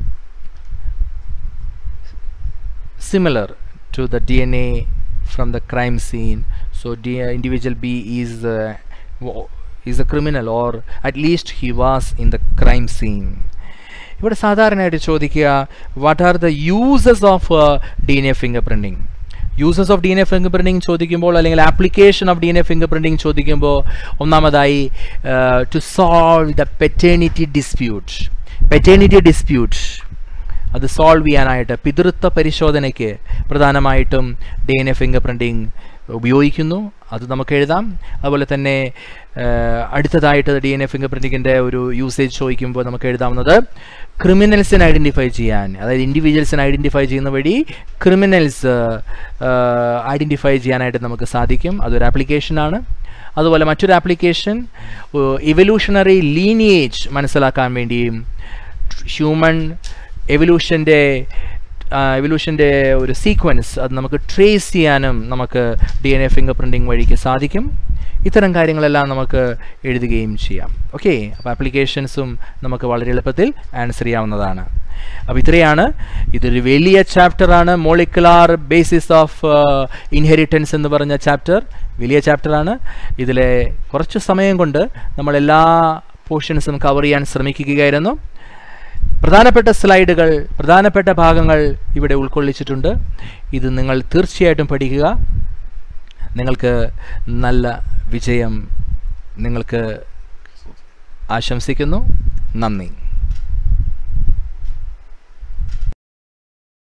[SPEAKER 1] similar to the D N A from the crime scene so the individual B is is a criminal or at least he was in the crime scene ഇവിടെ സാധാരണയായിട്ട് ചോദിക്കുക what are the uses of D N A fingerprinting uses of D N A fingerprinting ചോദിക്കുമ്പോൾ അല്ലെങ്കിൽ application of D N A fingerprinting ചോദിക്കുമ്പോൾ ഒന്നാമതായി to solve the paternity dispute paternity dispute അത് സോൾവ് ചെയ്യാനായിട്ട് പിതൃത്വ പരിശോധനയ്ക്ക് പ്രധാനമായിട്ടും D N A fingerprinting ഉപയോഗിക്കുന്നു അത് നമുക്ക് എഴുതാം അതുപോലെ തന്നെ അടുത്തതായിട്ട് ഡി എൻ എ ഫിംഗർ പ്രിൻറ്റിങ്ങിൻ്റെ ഒരു യൂസേജ് ചോദിക്കുമ്പോൾ നമുക്ക് എഴുതാവുന്നത് ക്രിമിനൽസിനെ ഐഡൻറ്റിഫൈ ചെയ്യാൻ അതായത് ഇൻഡിവിജ്വൽസിനെ ഐഡൻറ്റിഫൈ ചെയ്യുന്ന വഴി ക്രിമിനൽസ് ഐഡൻറ്റിഫൈ ചെയ്യാനായിട്ട് നമുക്ക് സാധിക്കും അതൊരു ആപ്ലിക്കേഷനാണ് അതുപോലെ മറ്റൊരു ആപ്ലിക്കേഷൻ ഇവല്യൂഷണറി ലീനിയേജ് മനസ്സിലാക്കാൻ വേണ്ടിയും ഹ്യൂമൻ എവല്യൂഷൻ്റെ എവല്യൂഷൻ്റെ ഒരു സീക്വൻസ് അത് നമുക്ക് ട്രേസ് ചെയ്യാനും നമുക്ക് D N A fingerprinting വഴിക്ക് സാധിക്കും ഇത്തരം കാര്യങ്ങളെല്ലാം നമുക്ക് എഴുതുകയും ചെയ്യാം ഓക്കെ അപ്പോൾ ആപ്ലിക്കേഷൻസും നമുക്ക് വളരെ എളുപ്പത്തിൽ ആൻസർ ചെയ്യാവുന്നതാണ് അപ്പോൾ ഇത്രയാണ് ഇതൊരു വലിയ ചാപ്റ്ററാണ് മോളിക്കുലാർ ബേസിസ് ഓഫ് ഇൻഹെറിറ്റൻസ് എന്ന് പറഞ്ഞ ചാപ്റ്റർ വലിയ ചാപ്റ്ററാണ് ഇതിലെ കുറച്ച് സമയം കൊണ്ട് നമ്മൾ എല്ലാ പോർഷൻസും കവർ ചെയ്യാൻ ശ്രമിക്കുകയായിരുന്നു പ്രധാനപ്പെട്ട സ്ലൈഡുകൾ പ്രധാനപ്പെട്ട ഭാഗങ്ങൾ ഇവിടെ ഉൾക്കൊള്ളിച്ചിട്ടുണ്ട് ഇത് നിങ്ങൾ തീർച്ചയായിട്ടും പഠിക്കുക നിങ്ങൾക്ക് നല്ല വിജയം നിങ്ങൾക്ക് ആശംസിക്കുന്നു നന്ദി